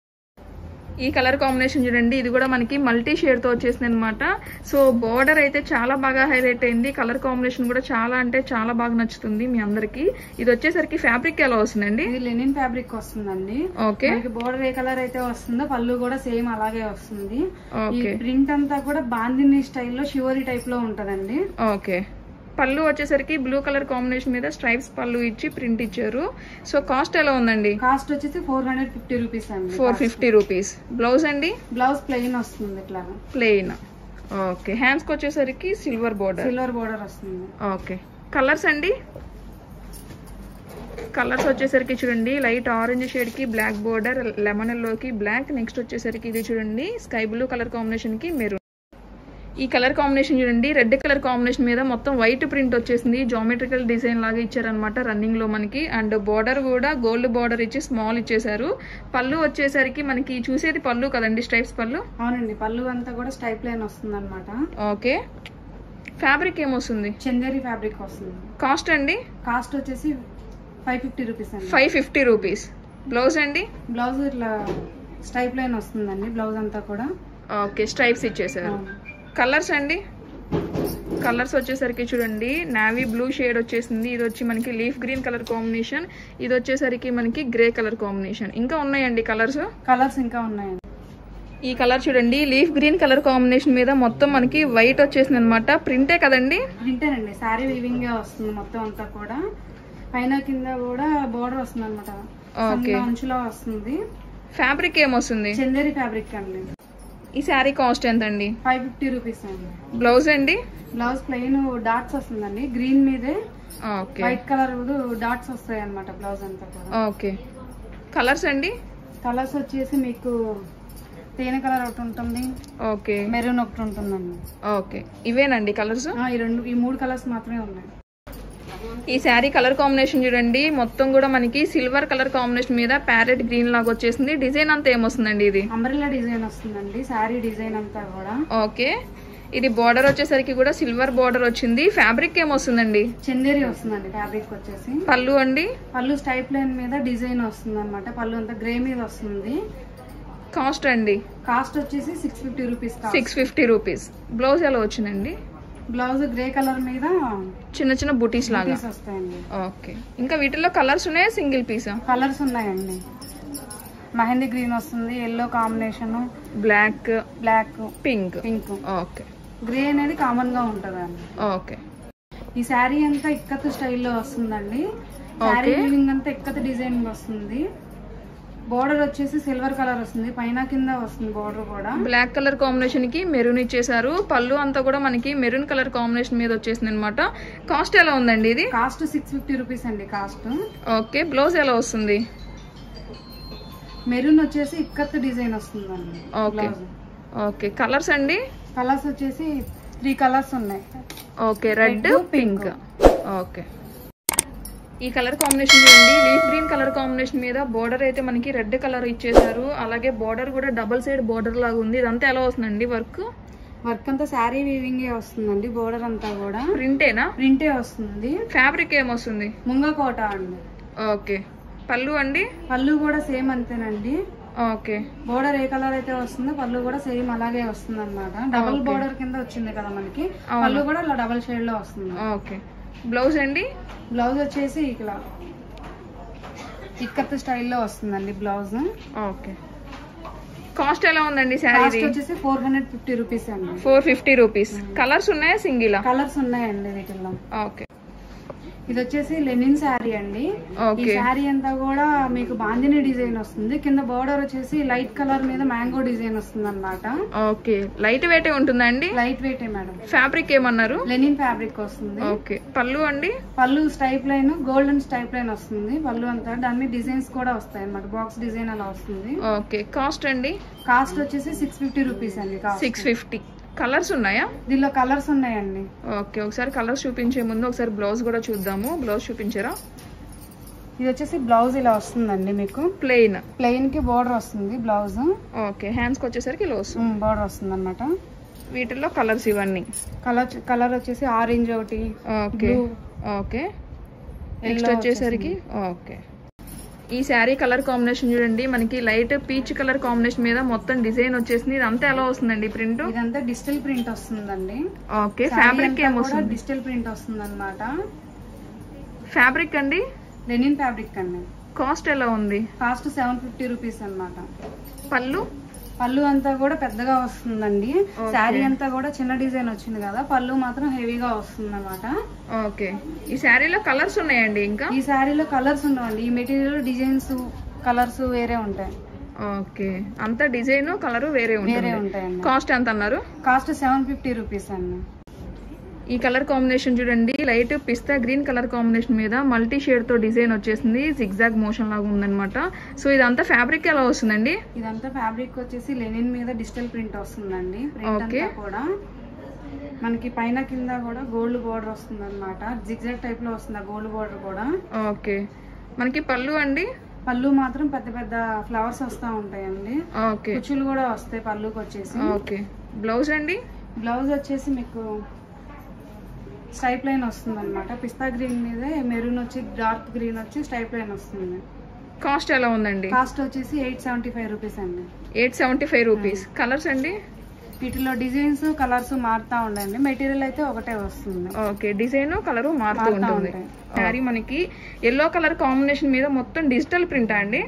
ఈ కలర్ కాంబినేషన్ చూడండి ఇది కూడా మనకి మల్టీ షేడ్ తో వచ్చేసింది అనమాట సో బోర్డర్ అయితే చాలా బాగా హైలైట్ అయింది కలర్ కాంబినేషన్ కూడా చాలా అంటే చాలా బాగా నచ్చుతుంది మీ అందరికి ఇది వచ్చేసరికి ఫ్యాబ్రిక్ ఎలా వస్తుందండి ఇది లెనిన్ ఫ్యాబ్రిక్ వస్తుందండి ఓకే మనకి బోర్డర్ ఏ కలర్ అయితే వస్తుందో పళ్ళు కూడా సేమ్ అలాగే వస్తుంది ఈ ఓకే ప్రింట్ అంతా కూడా బాందిని స్టైల్లో షివరీ టైప్ లో ఉంటదండి ఓకే పళ్ళు వచ్చేసరికి బ్లూ కలర్ కాంబినేషన్ మీద స్ట్రైప్స్ పళ్ళు ఇచ్చి ప్రింట్ ఇచ్చారు సో కాస్ట్ ఎలా ఉందండి కాస్ట్ వచ్చేసి ఫోర్ హండ్రెడ్ ఫిఫ్టీ రూపీస్ అండి ఫోర్ ఫిఫ్టీ రూపీస్ బ్లౌజ్ అండి బ్లౌజ్ ప్లెయిన్ వస్తుంది ఇట్లా ప్లెయిన్ ఓకే హ్యాండ్స్కి వచ్చేసరికి సిల్వర్ బోర్డర్ సిల్వర్ బోర్డర్ వస్తుంది ఓకే కలర్స్ అండి కలర్స్ వచ్చేసరికి చూడండి లైట్ ఆరెంజ్ షేడ్ కి బ్లాక్ బోర్డర్ లెమన్ లోకి బ్లాక్ నెక్స్ట్ వచ్చేసరికి ఇది చూడండి స్కై బ్లూ కలర్ కాంబినేషన్ కి మెరూన్ ఈ కలర్ కాంబినేషన్ చూడండి రెడ్ కలర్ కాంబినేషన్ మీద మొత్తం వైట్ ప్రింట్ వచ్చేసింది జామెట్రికల్ డిజైన్ లాగా ఇచ్చారనమాట రన్నింగ్ లో మనకి అండ్ బార్డర్ కూడా గోల్డ్ బార్డర్ ఇచ్చి స్మాల్ ఇచ్చేసారు పళ్ళు వచ్చేసరికి మనకి చూసేది పళ్ళు కదండి స్ట్రైప్స్ పళ్ళు అవునండి పళ్ళు అంతా కూడా స్టైప్ లైన్ వస్తుంది అనమాట ఓకే ఫ్యాబ్రిక్ ఏమొస్తుంది చందేరి ఫ్యాబ్రిక్ వస్తుంది కాస్ట్ అండి కాస్ట్ వచ్చేసి ఫైవ్ ఫిఫ్టీ రూపీస్ అండి ఫైవ్ ఫిఫ్టీ రూపీస్ బ్లౌజ్ అండి బ్లౌజ్ ఇట్లా స్టైప్ లైన్ వస్తుందండి బ్లౌజ్ అంతా కూడా ఓకే స్ట్రైప్స్ ఇచ్చేసారు కలర్స్ అండి కలర్స్ వచ్చేసరికి చూడండి నావీ బ్లూ షేడ్ వచ్చేసింది ఇది వచ్చి మనకి లీఫ్ గ్రీన్ కలర్ కాంబినేషన్ ఇది వచ్చేసరికి మనకి గ్రే కలర్ కాంబినేషన్ ఇంకా ఉన్నాయండి కలర్స్ కలర్స్ ఇంకా ఉన్నాయండి ఈ కలర్ చూడండి లీఫ్ గ్రీన్ కలర్ కాంబినేషన్ మీద మొత్తం మనకి వైట్ వచ్చేసింది అనమాట ప్రింటే కదండి ప్రింటేనండి శారీ వీవింగ్ వస్తుంది మొత్తం అంతా కూడా పైన కింద కూడా బోర్డర్ వస్తుంది అనమాట ఓకే అంచులో వస్తుంది ఫ్యాబ్రిక్ ఏమొస్తుంది చందేరి ఫ్యాబ్రిక్ అండి ఈ శారీ కాస్ట్ ఎంత అండి ఫైవ్ ఫిఫ్టీ రూపీస్ అండి బ్లౌజ్ అండి బ్లౌజ్ ప్లెయిన్ డాట్స్ వస్తుందండి గ్రీన్ మీదే ఓకే వైట్ కలర్ డాట్స్ వస్తాయి అనమాట బ్లౌజ్ అంతా కూడా ఓకే కలర్స్ అండి కలర్స్ వచ్చేసి మీకు తేనె కలర్ ఒకటి ఉంటుంది ఓకే మెరూన్ ఒకటి ఉంటుందండి ఓకే ఇవేనండి కలర్స్ ఆ, ఈ రెండు ఈ మూడు కలర్స్ మాత్రమే ఉన్నాయి ఈ శారీ కలర్ కాంబినేషన్ చూడండి మొత్తం కూడా మనకి సిల్వర్ కలర్ కాంబినేషన్ మీద ప్యారెట్ గ్రీన్ లాగా వచ్చేసింది డిజైన్ అంతా ఏమొస్తుందండి ఇది అంబ్రెల్లా డిజైన్ వస్తుందండి శారీ డిజైన్ అంతా కూడా ఓకే ఇది బార్డర్ వచ్చేసరికి కూడా సిల్వర్ బార్డర్ వచ్చింది ఫ్యాబ్రిక్ ఏమొస్తుందండి చందేరి వస్తుందండి ఫ్యాబ్రిక్ వచ్చేసి పళ్ళు అండి పళ్ళు స్టైప్ లైన్ మీద డిజైన్ వస్తుంది అనమాట పళ్ళు అంతా గ్రే మీద వస్తుంది కాస్ట్ అండి కాస్ట్ వచ్చేసి six fifty rupees six fifty rupees blouse ఎలా వచ్చిందండి బ్లౌజ్ గ్రే కలర్ మీద చిన్న చిన్న బుటీస్ లాగా పీస్ వస్తాయండి ఓకే ఇంకా వీటిల్లో కలర్స్ ఉన్నాయా సింగిల్ పీసా కలర్స్ ఉన్నాయండి మెహందీ గ్రీన్ వస్తుంది yellow combination black black pink pink okay grey అనేది కామన్ గా ఉంటదండి ఓకే ఈ శారీ అంతా ఇక్కత్ స్టైల్లో వస్తుందండి శారీ Okay. వీవింగ్ అంతా ఇక్కత్ డిజైన్ వస్తుంది బోర్డర్ వచ్చేసి సిల్వర్ కలర్ వస్తుంది పైన కింద వస్తుంది బోర్డర్ కూడా బ్లాక్ కలర్ కాంబినేషన్ కి మెరూన్ ఇచ్చేసారు పళ్ళు అంతా కూడా మనకి మెరూన్ కలర్ కాంబినేషన్ మీద వచ్చేసింది అనమాట కాస్ట్ ఎలా ఉందండి ఇది కాస్ట్ సిక్స్ ఫిఫ్టీ రూపీస్ అండి కాస్ట్ ఓకే బ్లౌజ్ ఎలా వస్తుంది మెరూన్ వచ్చేసి ఇక్కత్ డిజైన్ వస్తుందండి ఓకే ఓకే కలర్స్ అండి కలర్స్ వచ్చేసి త్రీ కలర్స్ ఉన్నాయి okay red Red, pink pink. Okay ఈ కలర్ కాంబినేషన్ చూడండి లీఫ్ గ్రీన్ కలర్ కాంబినేషన్ మీద బోర్డర్ అయితే మనకి రెడ్ కలర్ ఇచ్చేసారు అలాగే బోర్డర్ కూడా డబుల్ సైడ్ బోర్డర్ లాగా ఉంది ఇదంతా ఎలా వస్తుందండి వర్క్ వర్క్ అంతా శారీ వీవింగ్ వస్తుందండి బోర్డర్ అంతా కూడా ప్రింటేనా ప్రింటే వస్తుంది ఫ్యాబ్రిక్ ఏమొస్తుంది ముంగ కోట అండి ఓకే పళ్ళు అండి పళ్ళు కూడా సేమ్ అంతేనండి ఓకే బోర్డర్ ఏ కలర్ అయితే వస్తుందో పళ్ళు కూడా సేమ్ అలాగే వస్తుంది అనమాట డబుల్ Okay. బోర్డర్ కింద వచ్చింది కదా మనకి అవును. పళ్ళు కూడా ఇలా డబుల్ షేడ్ లో వస్తుంది ఓకే బ్లౌజ్ అండి బ్లౌజ్ వచ్చేసి ఇలా ఇక్కత్ స్టైల్లో వస్తుందండి బ్లౌజ్ ఓకే కాస్ట్ ఎలా ఉందండి కాస్ట్ శారీ వచ్చేసి ఫోర్ హండ్రెడ్ ఫిఫ్టీ రూపీస్ అండి ఫోర్ ఫిఫ్టీ రూపీస్ కలర్స్ ఉన్నాయా సింగిలా కలర్స్ ఉన్నాయండి వీటిల్లో ఓకే ఇది వచ్చేసి లెనిన్ శారీ అండి ఈ ఓకే శారీ అంతా కూడా మీకు బాందిని డిజైన్ వస్తుంది కింద బోర్డర్ వచ్చేసి లైట్ కలర్ మీద మ్యాంగో డిజైన్ వస్తుంది అనమాట ఓకే లైట్ వెయిట్ ఉంటుందా అండి లైట్ వెయిట్ మేడం ఫ్యాబ్రిక్ ఏమన్నారు లెనిన్ ఫ్యాబ్రిక్ వస్తుంది ఓకే పళ్ళు అండి pallu stripe line golden stripe line వస్తుంది పళ్ళు అంతా దాని మీద డిజైన్స్ కూడా వస్తాయి అన్నమాట బాక్స్ డిజైన్ అలా వస్తుంది ఓకే కాస్ట్ అండి కాస్ట్ వచ్చేసి సిక్స్ ఫిఫ్టీ రూపీస్ అండి కాస్ట్ సిక్స్ ఫిఫ్టీ కలర్స్ ఉన్నాయా దీనిలో కలర్స్ ఉన్నాయండి ఓకే ఒకసారి కలర్స్ చూపించే ముందు ఒకసారి బ్లౌజ్ కూడా చూద్దాము బ్లౌజ్ చూపించారా ఇది వచ్చేసి బ్లౌజ్ ఇలా వస్తుందండి మీకు ప్లెయిన్ ప్లెయిన్ కి బోర్డర్ వస్తుంది బ్లౌజ్ ఓకే హ్యాండ్స్కి వచ్చేసరికి ఇలా వస్తుంది బోర్డర్ వస్తుంది అనమాట వీటిల్లో కలర్స్ ఇవన్నీ కలర్ కలర్ వచ్చేసి ఆరెంజ్ ఒకటి okay Blue. Okay Yellow next వచ్చేసరికి ఓకే ఈ శారీ కలర్ కాంబినేషన్ చూడండి మనకి లైట్ పీచ్ కలర్ కాంబినేషన్ మీద మొత్తం డిజైన్ వచ్చేసింది ఇదంతా ఎలా వస్తుందండి ప్రింట్ ఇదంతా డిజిటల్ ప్రింట్ వస్తుందండి ఓకే ఫ్యాబ్రిక్ ఏమొస్తుంది డిజిటల్ ప్రింట్ వస్తుంది అనమాట ఫ్యాబ్రిక్ అండి లెనిన్ ఫ్యాబ్రిక్ అండి కాస్ట్ ఎలా ఉంది కాస్ట్ సెవెన్ ఫిఫ్టీ రూపీస్ అనమాట పళ్ళు పళ్ళు అంతా కూడా పెద్దగా వస్తుందండి శారీ అంతా కూడా చిన్న డిజైన్ వచ్చింది కదా పళ్ళు మాత్రం హెవీగా వస్తుంది అనమాట ఓకే ఈ శారీలో కలర్స్ ఉన్నాయండి ఇంకా ఈ శారీలో కలర్స్ ఉండవండి ఈ మెటీరియల్ డిజైన్స్ కలర్స్ వేరే ఉంటాయి ఓకే అంత డిజైన్ కలర్ వేరే వేరే ఉంటుంది ఉంటాయండి కాస్ట్ ఎంత అన్నారు కాస్ట్ సెవెన్ ఫిఫ్టీ రూపీస్ అండి ఈ కలర్ కాంబినేషన్ చూడండి light pista green colour combination మీద మల్టీ షేడ్ తో డిజైన్ వచ్చేసింది జిగ్జాగ్ మోషన్ లాగా ఉందన్నమాట సో ఇదంతా ఫ్యాబ్రిక్ ఎలా వస్తుందండి ఇదంతా ఫ్యాబ్రిక్ వచ్చేసి లెనిన్ మీద డిజిటల్ ప్రింట్ వస్తుందండి ప్రింట్ Okay. అంతా కూడా మనకి పైన కింద కూడా గోల్డ్ బోర్డర్ వస్తుంది అనమాట జిగ్జాగ్ టైప్ లో వస్తుంది ఆ గోల్డ్ బోర్డర్ కూడా ఓకే మనకి పళ్ళు అండి పళ్ళు మాత్రం పెద్ద పెద్ద ఫ్లవర్స్ వస్తూ ఉంటాయండి ఓకే కుచ్చులు కూడా వస్తాయి పళ్ళుకి వచ్చేసి ఓకే బ్లౌజ్ అండి బ్లౌజ్ వచ్చేసి మీకు స్టైప్ లైన్ వస్తుంది అనమాట పిస్తా గ్రీన్ మీద మెరూన్ వచ్చి డార్క్ గ్రీన్ వచ్చి స్టైప్ లైన్ వస్తుంది కాస్ట్ ఎలా ఉందండి కాస్ట్ వచ్చేసి ఎయిట్ సెవెంటీ ఫైవ్ రూపీస్ అండి eight seventy five rupees colours అండి వీటిలో డిజైన్స్ కలర్స్ మారుతా ఉండండి మెటీరియల్ అయితే ఒకటే వస్తుంది ఓకే డిజైన్ కలర్ మారుతూ మారుతూ ఉంటుంది ఉంటాయి. శారీ మనకి ఎల్లో కలర్ కాంబినేషన్ మీద మొత్తం డిజిటల్ ప్రింట్ అండి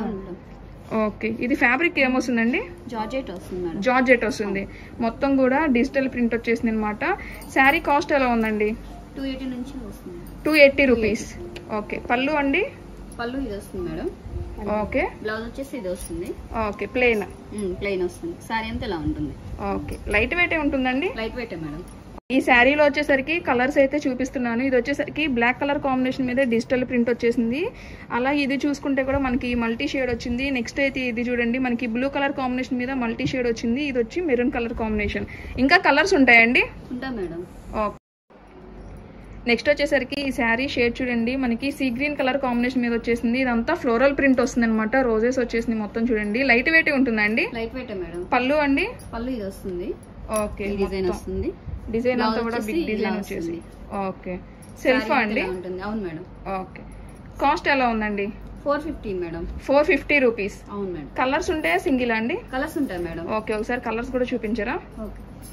ఓకే ఇది ఫ్యాబ్రిక్ ఏమొస్తుందండి జార్జెట్ వస్తుంది మేడం జార్జెట్ వస్తుంది మొత్తం కూడా డిజిటల్ ప్రింట్ వచ్చేసింది అనమాట శారీ కాస్ట్ ఎలా ఉందండి టూ ఎయిటీ నుంచి వస్తుంది టూ ఎయిటీ రూపీస్ ఓకే పళ్ళు అండి పళ్ళు ఇది వస్తుంది మేడం ఓకే బ్లౌజ్ వచ్చేసి ఇది వస్తుంది ఓకే ప్లెయిన్ ప్లెయిన్ వస్తుంది సారీ అంతా ఇలా ఉంటుంది ఓకే లైట్ వెయిట్ ఉంటుందండి లైట్ వెయిట్ మేడం ఈ శారీలో వచ్చేసరికి కలర్స్ అయితే చూపిస్తున్నాను ఇది వచ్చేసరికి బ్లాక్ కలర్ కాంబినేషన్ మీద డిజిటల్ ప్రింట్ వచ్చేసింది అలా ఇది చూసుకుంటే కూడా మనకి మల్టీ షేడ్ వచ్చింది నెక్స్ట్ అయితే ఇది చూడండి మనకి బ్లూ కలర్ కాంబినేషన్ మీద మల్టీ షేడ్ వచ్చింది ఇది వచ్చి మెరూన్ కలర్ కాంబినేషన్ ఇంకా కలర్స్ ఉంటాయండి ఉంటా మేడం ఓకే నెక్స్ట్ వచ్చేసరికి ఈ శారీ షేడ్ చూడండి మనకి సీ గ్రీన్ కలర్ కాంబినేషన్ మీద వచ్చేసింది ఇదంతా ఫ్లోరల్ ప్రింట్ వస్తుంది అనమాట రోజెస్ వచ్చేసింది మొత్తం చూడండి లైట్ వెయిట్ ఉంటుందండి లైట్ వెయిట్ మేడం పళ్ళు అండి పళ్ళు ఇది వస్తుంది ఓకే ఈ డిజైన్ వస్తుంది డిజైన్ అంతా Blouse కూడా వచ్చేసి బిగ్ డిజైన్ ఇలా వచ్చేసి వస్తుంది. ఓకే సెల్ఫ్ Saree అండి ఇలా ఉంటుంది అవును మేడం ఓకే కాస్ట్ ఎలా ఉందండి four fifty madam four fifty rupees అవును మేడం కలర్స్ ఉంటాయా సింగిల్ అండి కలర్స్ ఉంటాయి మేడం ఓకే ఒకసారి కలర్స్ కూడా చూపించరా ఓకే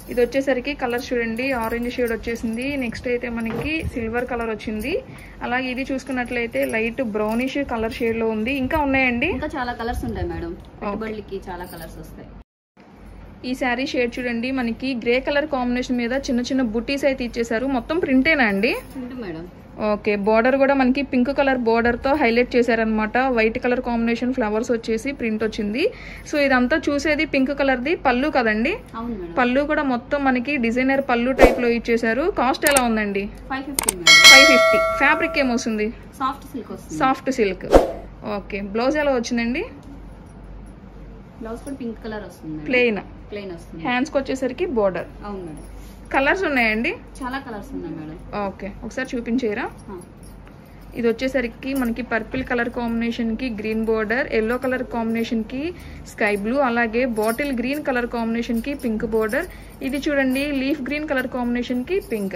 ఇది వచ్చేసరికి కలర్ చూడండి ఆరెంజ్ షేడ్ వచ్చేసింది నెక్స్ట్ అయితే మనకి సిల్వర్ కలర్ వచ్చింది అలాగే ఇది చూసుకున్నట్లయితే లైట్ బ్రౌనిష్ కలర్ షేడ్ లో ఉంది ఇంకా ఉన్నాయండి ఇంకా చాలా కలర్స్ ఉంటాయి మేడం పెట్టుబడులకి చాలా కలర్స్ వస్తాయి ఈ శారీ షేడ్ చూడండి మనకి గ్రే కలర్ కాంబినేషన్ మీద చిన్న చిన్న బుటీస్ అయితే ఇచ్చేసారు మొత్తం ప్రింటేనా అండి ఉంటుంది మేడం ఓకే బార్డర్ కూడా మనకి పింక్ కలర్ బార్డర్ తో హైలైట్ చేశారనమాట వైట్ కలర్ కాంబినేషన్ ఫ్లవర్స్ వచ్చేసి ప్రింట్ వచ్చింది సో ఇదంతా చూసేది పింక్ కలర్ ది పళ్ళు కదండి అవును మేడం పళ్ళు కూడా మొత్తం మనకి డిజైనర్ పళ్ళు టైప్ లో ఇచ్చేసారు కాస్ట్ ఎలా ఉందండి five fifty madam five fifty fabric ఏమొస్తుంది సాఫ్ట్ సిల్క్ వస్తుంది సాఫ్ట్ సిల్క్ ఓకే బ్లౌజ్ ఎలా వచ్చిందండి బ్లౌజ్ కూడా పింక్ కలర్ వస్తుంది మేడం ప్లెయిన్ ప్లెయిన్ వస్తుంది హ్యాండ్స్కి వచ్చేసరికి బార్డర్ అవును మేడం కలర్స్ ఉన్నాయండి చాలా కలర్స్ ఉన్నాయి మేడం ఓకే ఒకసారి చూపించేరా ఆ. ఇది వచ్చేసరికి మనకి పర్పుల్ కలర్ కాంబినేషన్ కి green border yellow colour combination కి స్కై బ్లూ అలాగే బాటిల్ గ్రీన్ కలర్ కాంబినేషన్ కి పింక్ బోర్డర్ ఇది చూడండి లీఫ్ గ్రీన్ కలర్ కాంబినేషన్ కి పింక్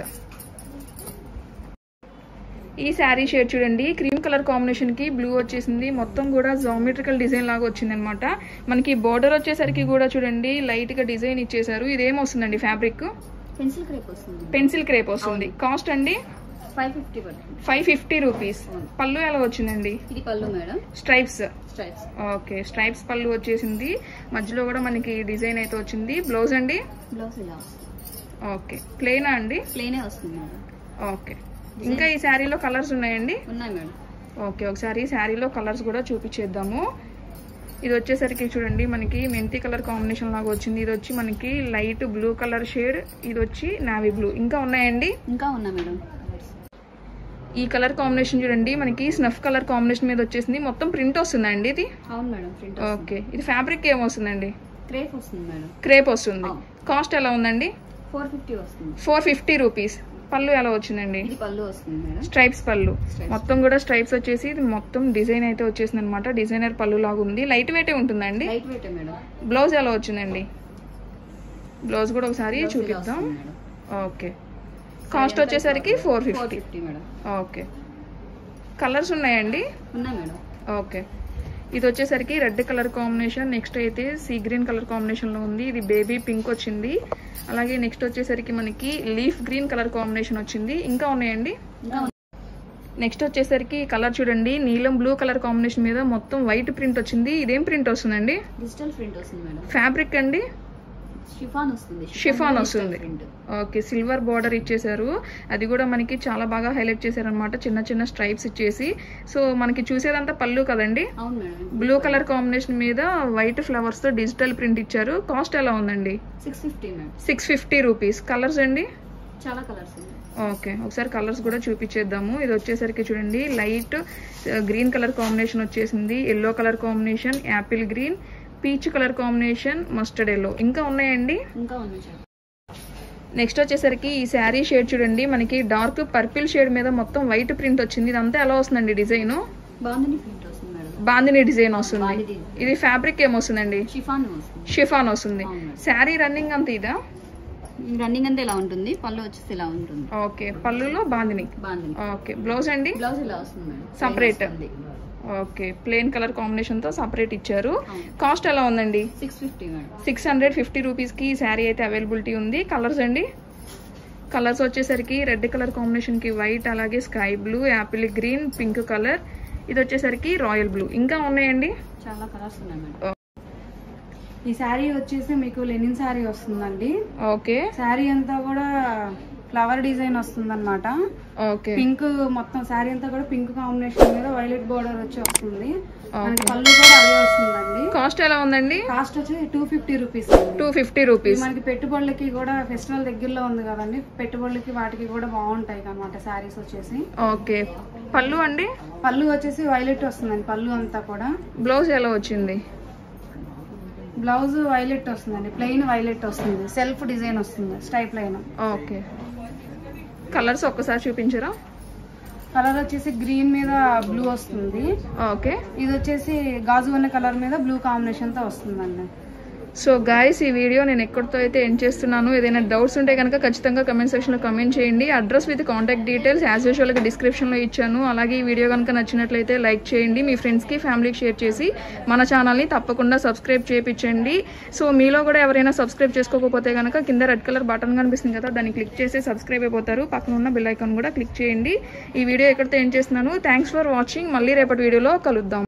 ఈ శారీ షేడ్ చూడండి క్రీమ్ కలర్ కాంబినేషన్ కి బ్లూ వచ్చేసింది మొత్తం కూడా జామెట్రికల్ డిజైన్ లాగా వచ్చింది అనమాట మనకి బోర్డర్ వచ్చేసరికి కూడా చూడండి లైట్ గా డిజైన్ ఇచ్చేసారు ఇదేం వస్తుందండి ఫ్యాబ్రిక్ పెన్సిల్ క్రేప్ వస్తుంది పెన్సిల్ క్రేప్ వస్తుంది కాస్ట్ అండి ఫైవ్ ఫిఫ్టీ పడుతుంది ఫైవ్ ఫిఫ్టీ రూపీస్ పళ్ళు ఎలా వచ్చిందండి ఇది pallu madam stripes stripes okay stripes pallu వచ్చేసింది మధ్యలో కూడా మనకి డిజైన్ అయితే వచ్చింది బ్లౌజ్ అండి బ్లౌజ్ ఇలా వస్తుంది ఓకే ప్లేనా అండి ప్లెయినే వస్తుంది మేడం ఓకే ఇంకా ఈ శారీలో కలర్స్ ఉన్నాయండి ఉన్నాయి మేడం ఓకే ఒకసారి శారీలో కలర్స్ కూడా చూపించేద్దాము ఇది వచ్చేసరికి చూడండి మనకి మెంతి కలర్ కాంబినేషన్ లాగా వచ్చింది ఇది వచ్చి మనకి లైట్ బ్లూ కలర్ షేడ్ ఇది వచ్చి నావీ బ్లూ ఇంకా ఉన్నాయండి ఇంకా ఉన్నాయి మేడం ఈ కలర్ కాంబినేషన్ చూడండి మనకి స్నఫ్ కలర్ కాంబినేషన్ మీద వచ్చేసింది మొత్తం ప్రింట్ వస్తుందండి ఇది అవును మేడం ప్రింట్ ఓకే ఇది ఫ్యాబ్రిక్ ఏమొస్తుందండి క్రేప్ వస్తుంది మేడం క్రేప్ వస్తుంది అవును. కాస్ట్ ఎలా ఉందండి ఫోర్ ఫిఫ్టీ వస్తుంది ఫోర్ ఫిఫ్టీ రూపీస్ పళ్ళు ఎలా వచ్చిందండి ఇది పళ్ళు వస్తుంది మేడం స్ట్రైప్స్ పళ్ళు Stripes. మొత్తం కూడా స్ట్రైప్స్ వచ్చేసి ఇది మొత్తం డిజైన్ అయితే వచ్చేసింది అనమాట డిజైనర్ పళ్ళు లాగా ఉంది లైట్ వెయిట్ ఉంటుందండి లైట్ వెయిట్ మేడం బ్లౌజ్ ఎలా వచ్చిందండి బ్లౌజ్ కూడా ఒకసారి Blouse ఇలా చూపిద్దాం వస్తుంది మేడం ఓకే కాస్ట్ వచ్చేసరికి four four fifty fifty madam okay colours ఉన్నాయండి ఉన్నాయి మేడం ఓకే ఇది వచ్చేసరికి రెడ్ కలర్ కాంబినేషన్ నెక్స్ట్ అయితే సీ గ్రీన్ కలర్ కాంబినేషన్ లో ఉంది ఇది బేబీ పింక్ వచ్చింది అలాగే నెక్స్ట్ వచ్చేసరికి మనకి లీఫ్ గ్రీన్ కలర్ కాంబినేషన్ వచ్చింది ఇంకా ఉన్నాయండి ఇంకా నెక్స్ట్ వచ్చేసరికి కలర్ చూడండి నీలం బ్లూ కలర్ కాంబినేషన్ మీద మొత్తం వైట్ ప్రింట్ వచ్చింది ఇదేం ప్రింట్ వస్తుందండి డిజిటల్ ప్రింట్ వస్తుంది మేడం ఫ్యాబ్రిక్ అండి షిఫాన్ వస్తుంది షిఫాన్ digital వస్తుంది print. ఓకే సిల్వర్ బార్డర్ ఇచ్చేసారు అది కూడా మనకి చాలా బాగా హైలైట్ చేశారనమాట చిన్న చిన్న స్ట్రైప్స్ ఇచ్చేసి సో మనకి చూసేదంతా పళ్ళు కదండి అవును మేడం బ్లూ కలర్ కాంబినేషన్ మీద వైట్ ఫ్లవర్స్ తో డిజిటల్ ప్రింట్ ఇచ్చారు కాస్ట్ ఎలా ఉందండి six fifty madam six fifty rupees colours అండి చాలా కలర్స్ ఉన్నాయి ఓకే ఒకసారి కలర్స్ కూడా చూపించేద్దాము ఇది వచ్చేసరికి చూడండి లైట్ గ్రీన్ కలర్ కాంబినేషన్ వచ్చేసింది yellow colour combination apple green peach colour combination mustard yellow ఇంకా ఉన్నాయండి ఇంకా ఉన్నాయి చాలా నెక్స్ట్ వచ్చేసరికి ఈ శారీ షేడ్ చూడండి మనకి డార్క్ పర్పిల్ షేడ్ మీద మొత్తం వైట్ ప్రింట్ వచ్చింది ఇదంతా ఎలా వస్తుందండి డిజైన్ బాగుంది ప్రింట్ వస్తుంది మేడం బాందిని డిజైన్ వస్తుంది బాందిని. ఇది ఫ్యాబ్రిక్ ఏమొస్తుందండి షిఫాన్ వస్తుంది షిఫాన్ వస్తుంది అవును. శారీ రన్నింగ్ అంత ఇదా రన్నింగ్ అంతా ఇలా ఉంటుంది పళ్ళు వచ్చేసి ఇలా ఉంటుంది ఓకే పళ్ళులో బాందిని బాగుంది ఓకే బ్లౌజ్ అండి బ్లౌజ్ ఇలా వస్తుంది madam Separate. Okay plain colour combination తో సపరేట్ ఇచ్చారు కాస్ట్ ఎలా ఉందండి six fifty madam six hundred fifty రూపీస్కి ఈ శారీ అయితే అవైలబిలిటీ ఉంది కలర్స్ అండి కలర్స్ వచ్చేసరికి రెడ్ కలర్ కాంబినేషన్కి వైట్ అలాగే sky blue apple green pink colour ఇది వచ్చేసరికి రాయల్ బ్లూ ఇంకా ఉన్నాయండి చాలా కలర్స్ ఉన్నాయి మేడం ఈ శారీ వచ్చేసి మీకు లెనిన్ శారీ వస్తుందండి ఓకే శారీ అంతా కూడా ఫ్లవర్ డిజైన్ వస్తుందన్నమాట ఓకే పింక్ మొత్తం శారీ అంతా కూడా పింక్ కాంబినేషన్ మీద వైలెట్ బోర్డర్ వచ్చి వస్తుంది మనకి ఓకే పళ్ళు కూడా అదే వస్తుందండి కాస్ట్ ఎలా ఉందండి కాస్ట్ వచ్చి two fifty rupees two fifty ఇది రూపీస్ మనకి పెట్టుబడులకి కూడా ఫెస్టివల్ దగ్గరలో ఉంది కదండి పెట్టుబడులకి వాటికి కూడా బాగుంటాయి అన్నమాట శారీస్ వచ్చేసి ఓకే పళ్ళు అండి పళ్ళు వచ్చేసి వైలెట్ వస్తుందండి పళ్ళు అంతా కూడా బ్లౌజ్ ఎలా వచ్చింది బ్లౌజ్ వైలెట్ వస్తుందండి ప్లెయిన్ వైలెట్ వస్తుంది సెల్ఫ్ డిజైన్ వస్తుంది స్టైప్ లైన్ ఓకే కలర్స్ ఒక్కసారి చూపించరా కలర్ వచ్చేసి గ్రీన్ మీద బ్లూ వస్తుంది ఓకే ఇది వచ్చేసి గాజు ఉన్న కలర్ మీద బ్లూ కాంబినేషన్ తో వస్తుందండి సో గాయస్ ఈ వీడియో నేను ఎక్కడితో అయితే ఎండ్ చేస్తున్నాను ఏదైనా డౌట్స్ ఉంటే కనుక ఖచ్చితంగా కమెంట్ సెక్షన్లో కమెంట్ చేయండి address with contact details as యూజువల్గా డిస్క్రిప్షన్లో ఇచ్చాను అలాగే ఈ వీడియో కనుక నచ్చినట్లయితే లైక్ చేయండి మీ ఫ్రెండ్స్కి ఫ్యామిలీకి షేర్ చేసి మన ఛానల్ని తప్పకుండా సబ్స్క్రైబ్ చేయించండి సో మీలో కూడా ఎవరైనా సబ్స్క్రైబ్ చేసుకోకపోతే కనుక కింద రెడ్ కలర్ బటన్ కనిపిస్తుంది కదా దాన్ని క్లిక్ చేసి సబ్స్క్రైబ్ అయిపోతారు పక్కన ఉన్న బెల్ ఐకాన్ కూడా క్లిక్ చేయండి ఈ వీడియో ఎక్కడితో ఎండ్ చేస్తున్నాను థ్యాంక్స్ ఫర్ వాచింగ్ మళ్ళీ రేపటి వీడియోలో కలుద్దాం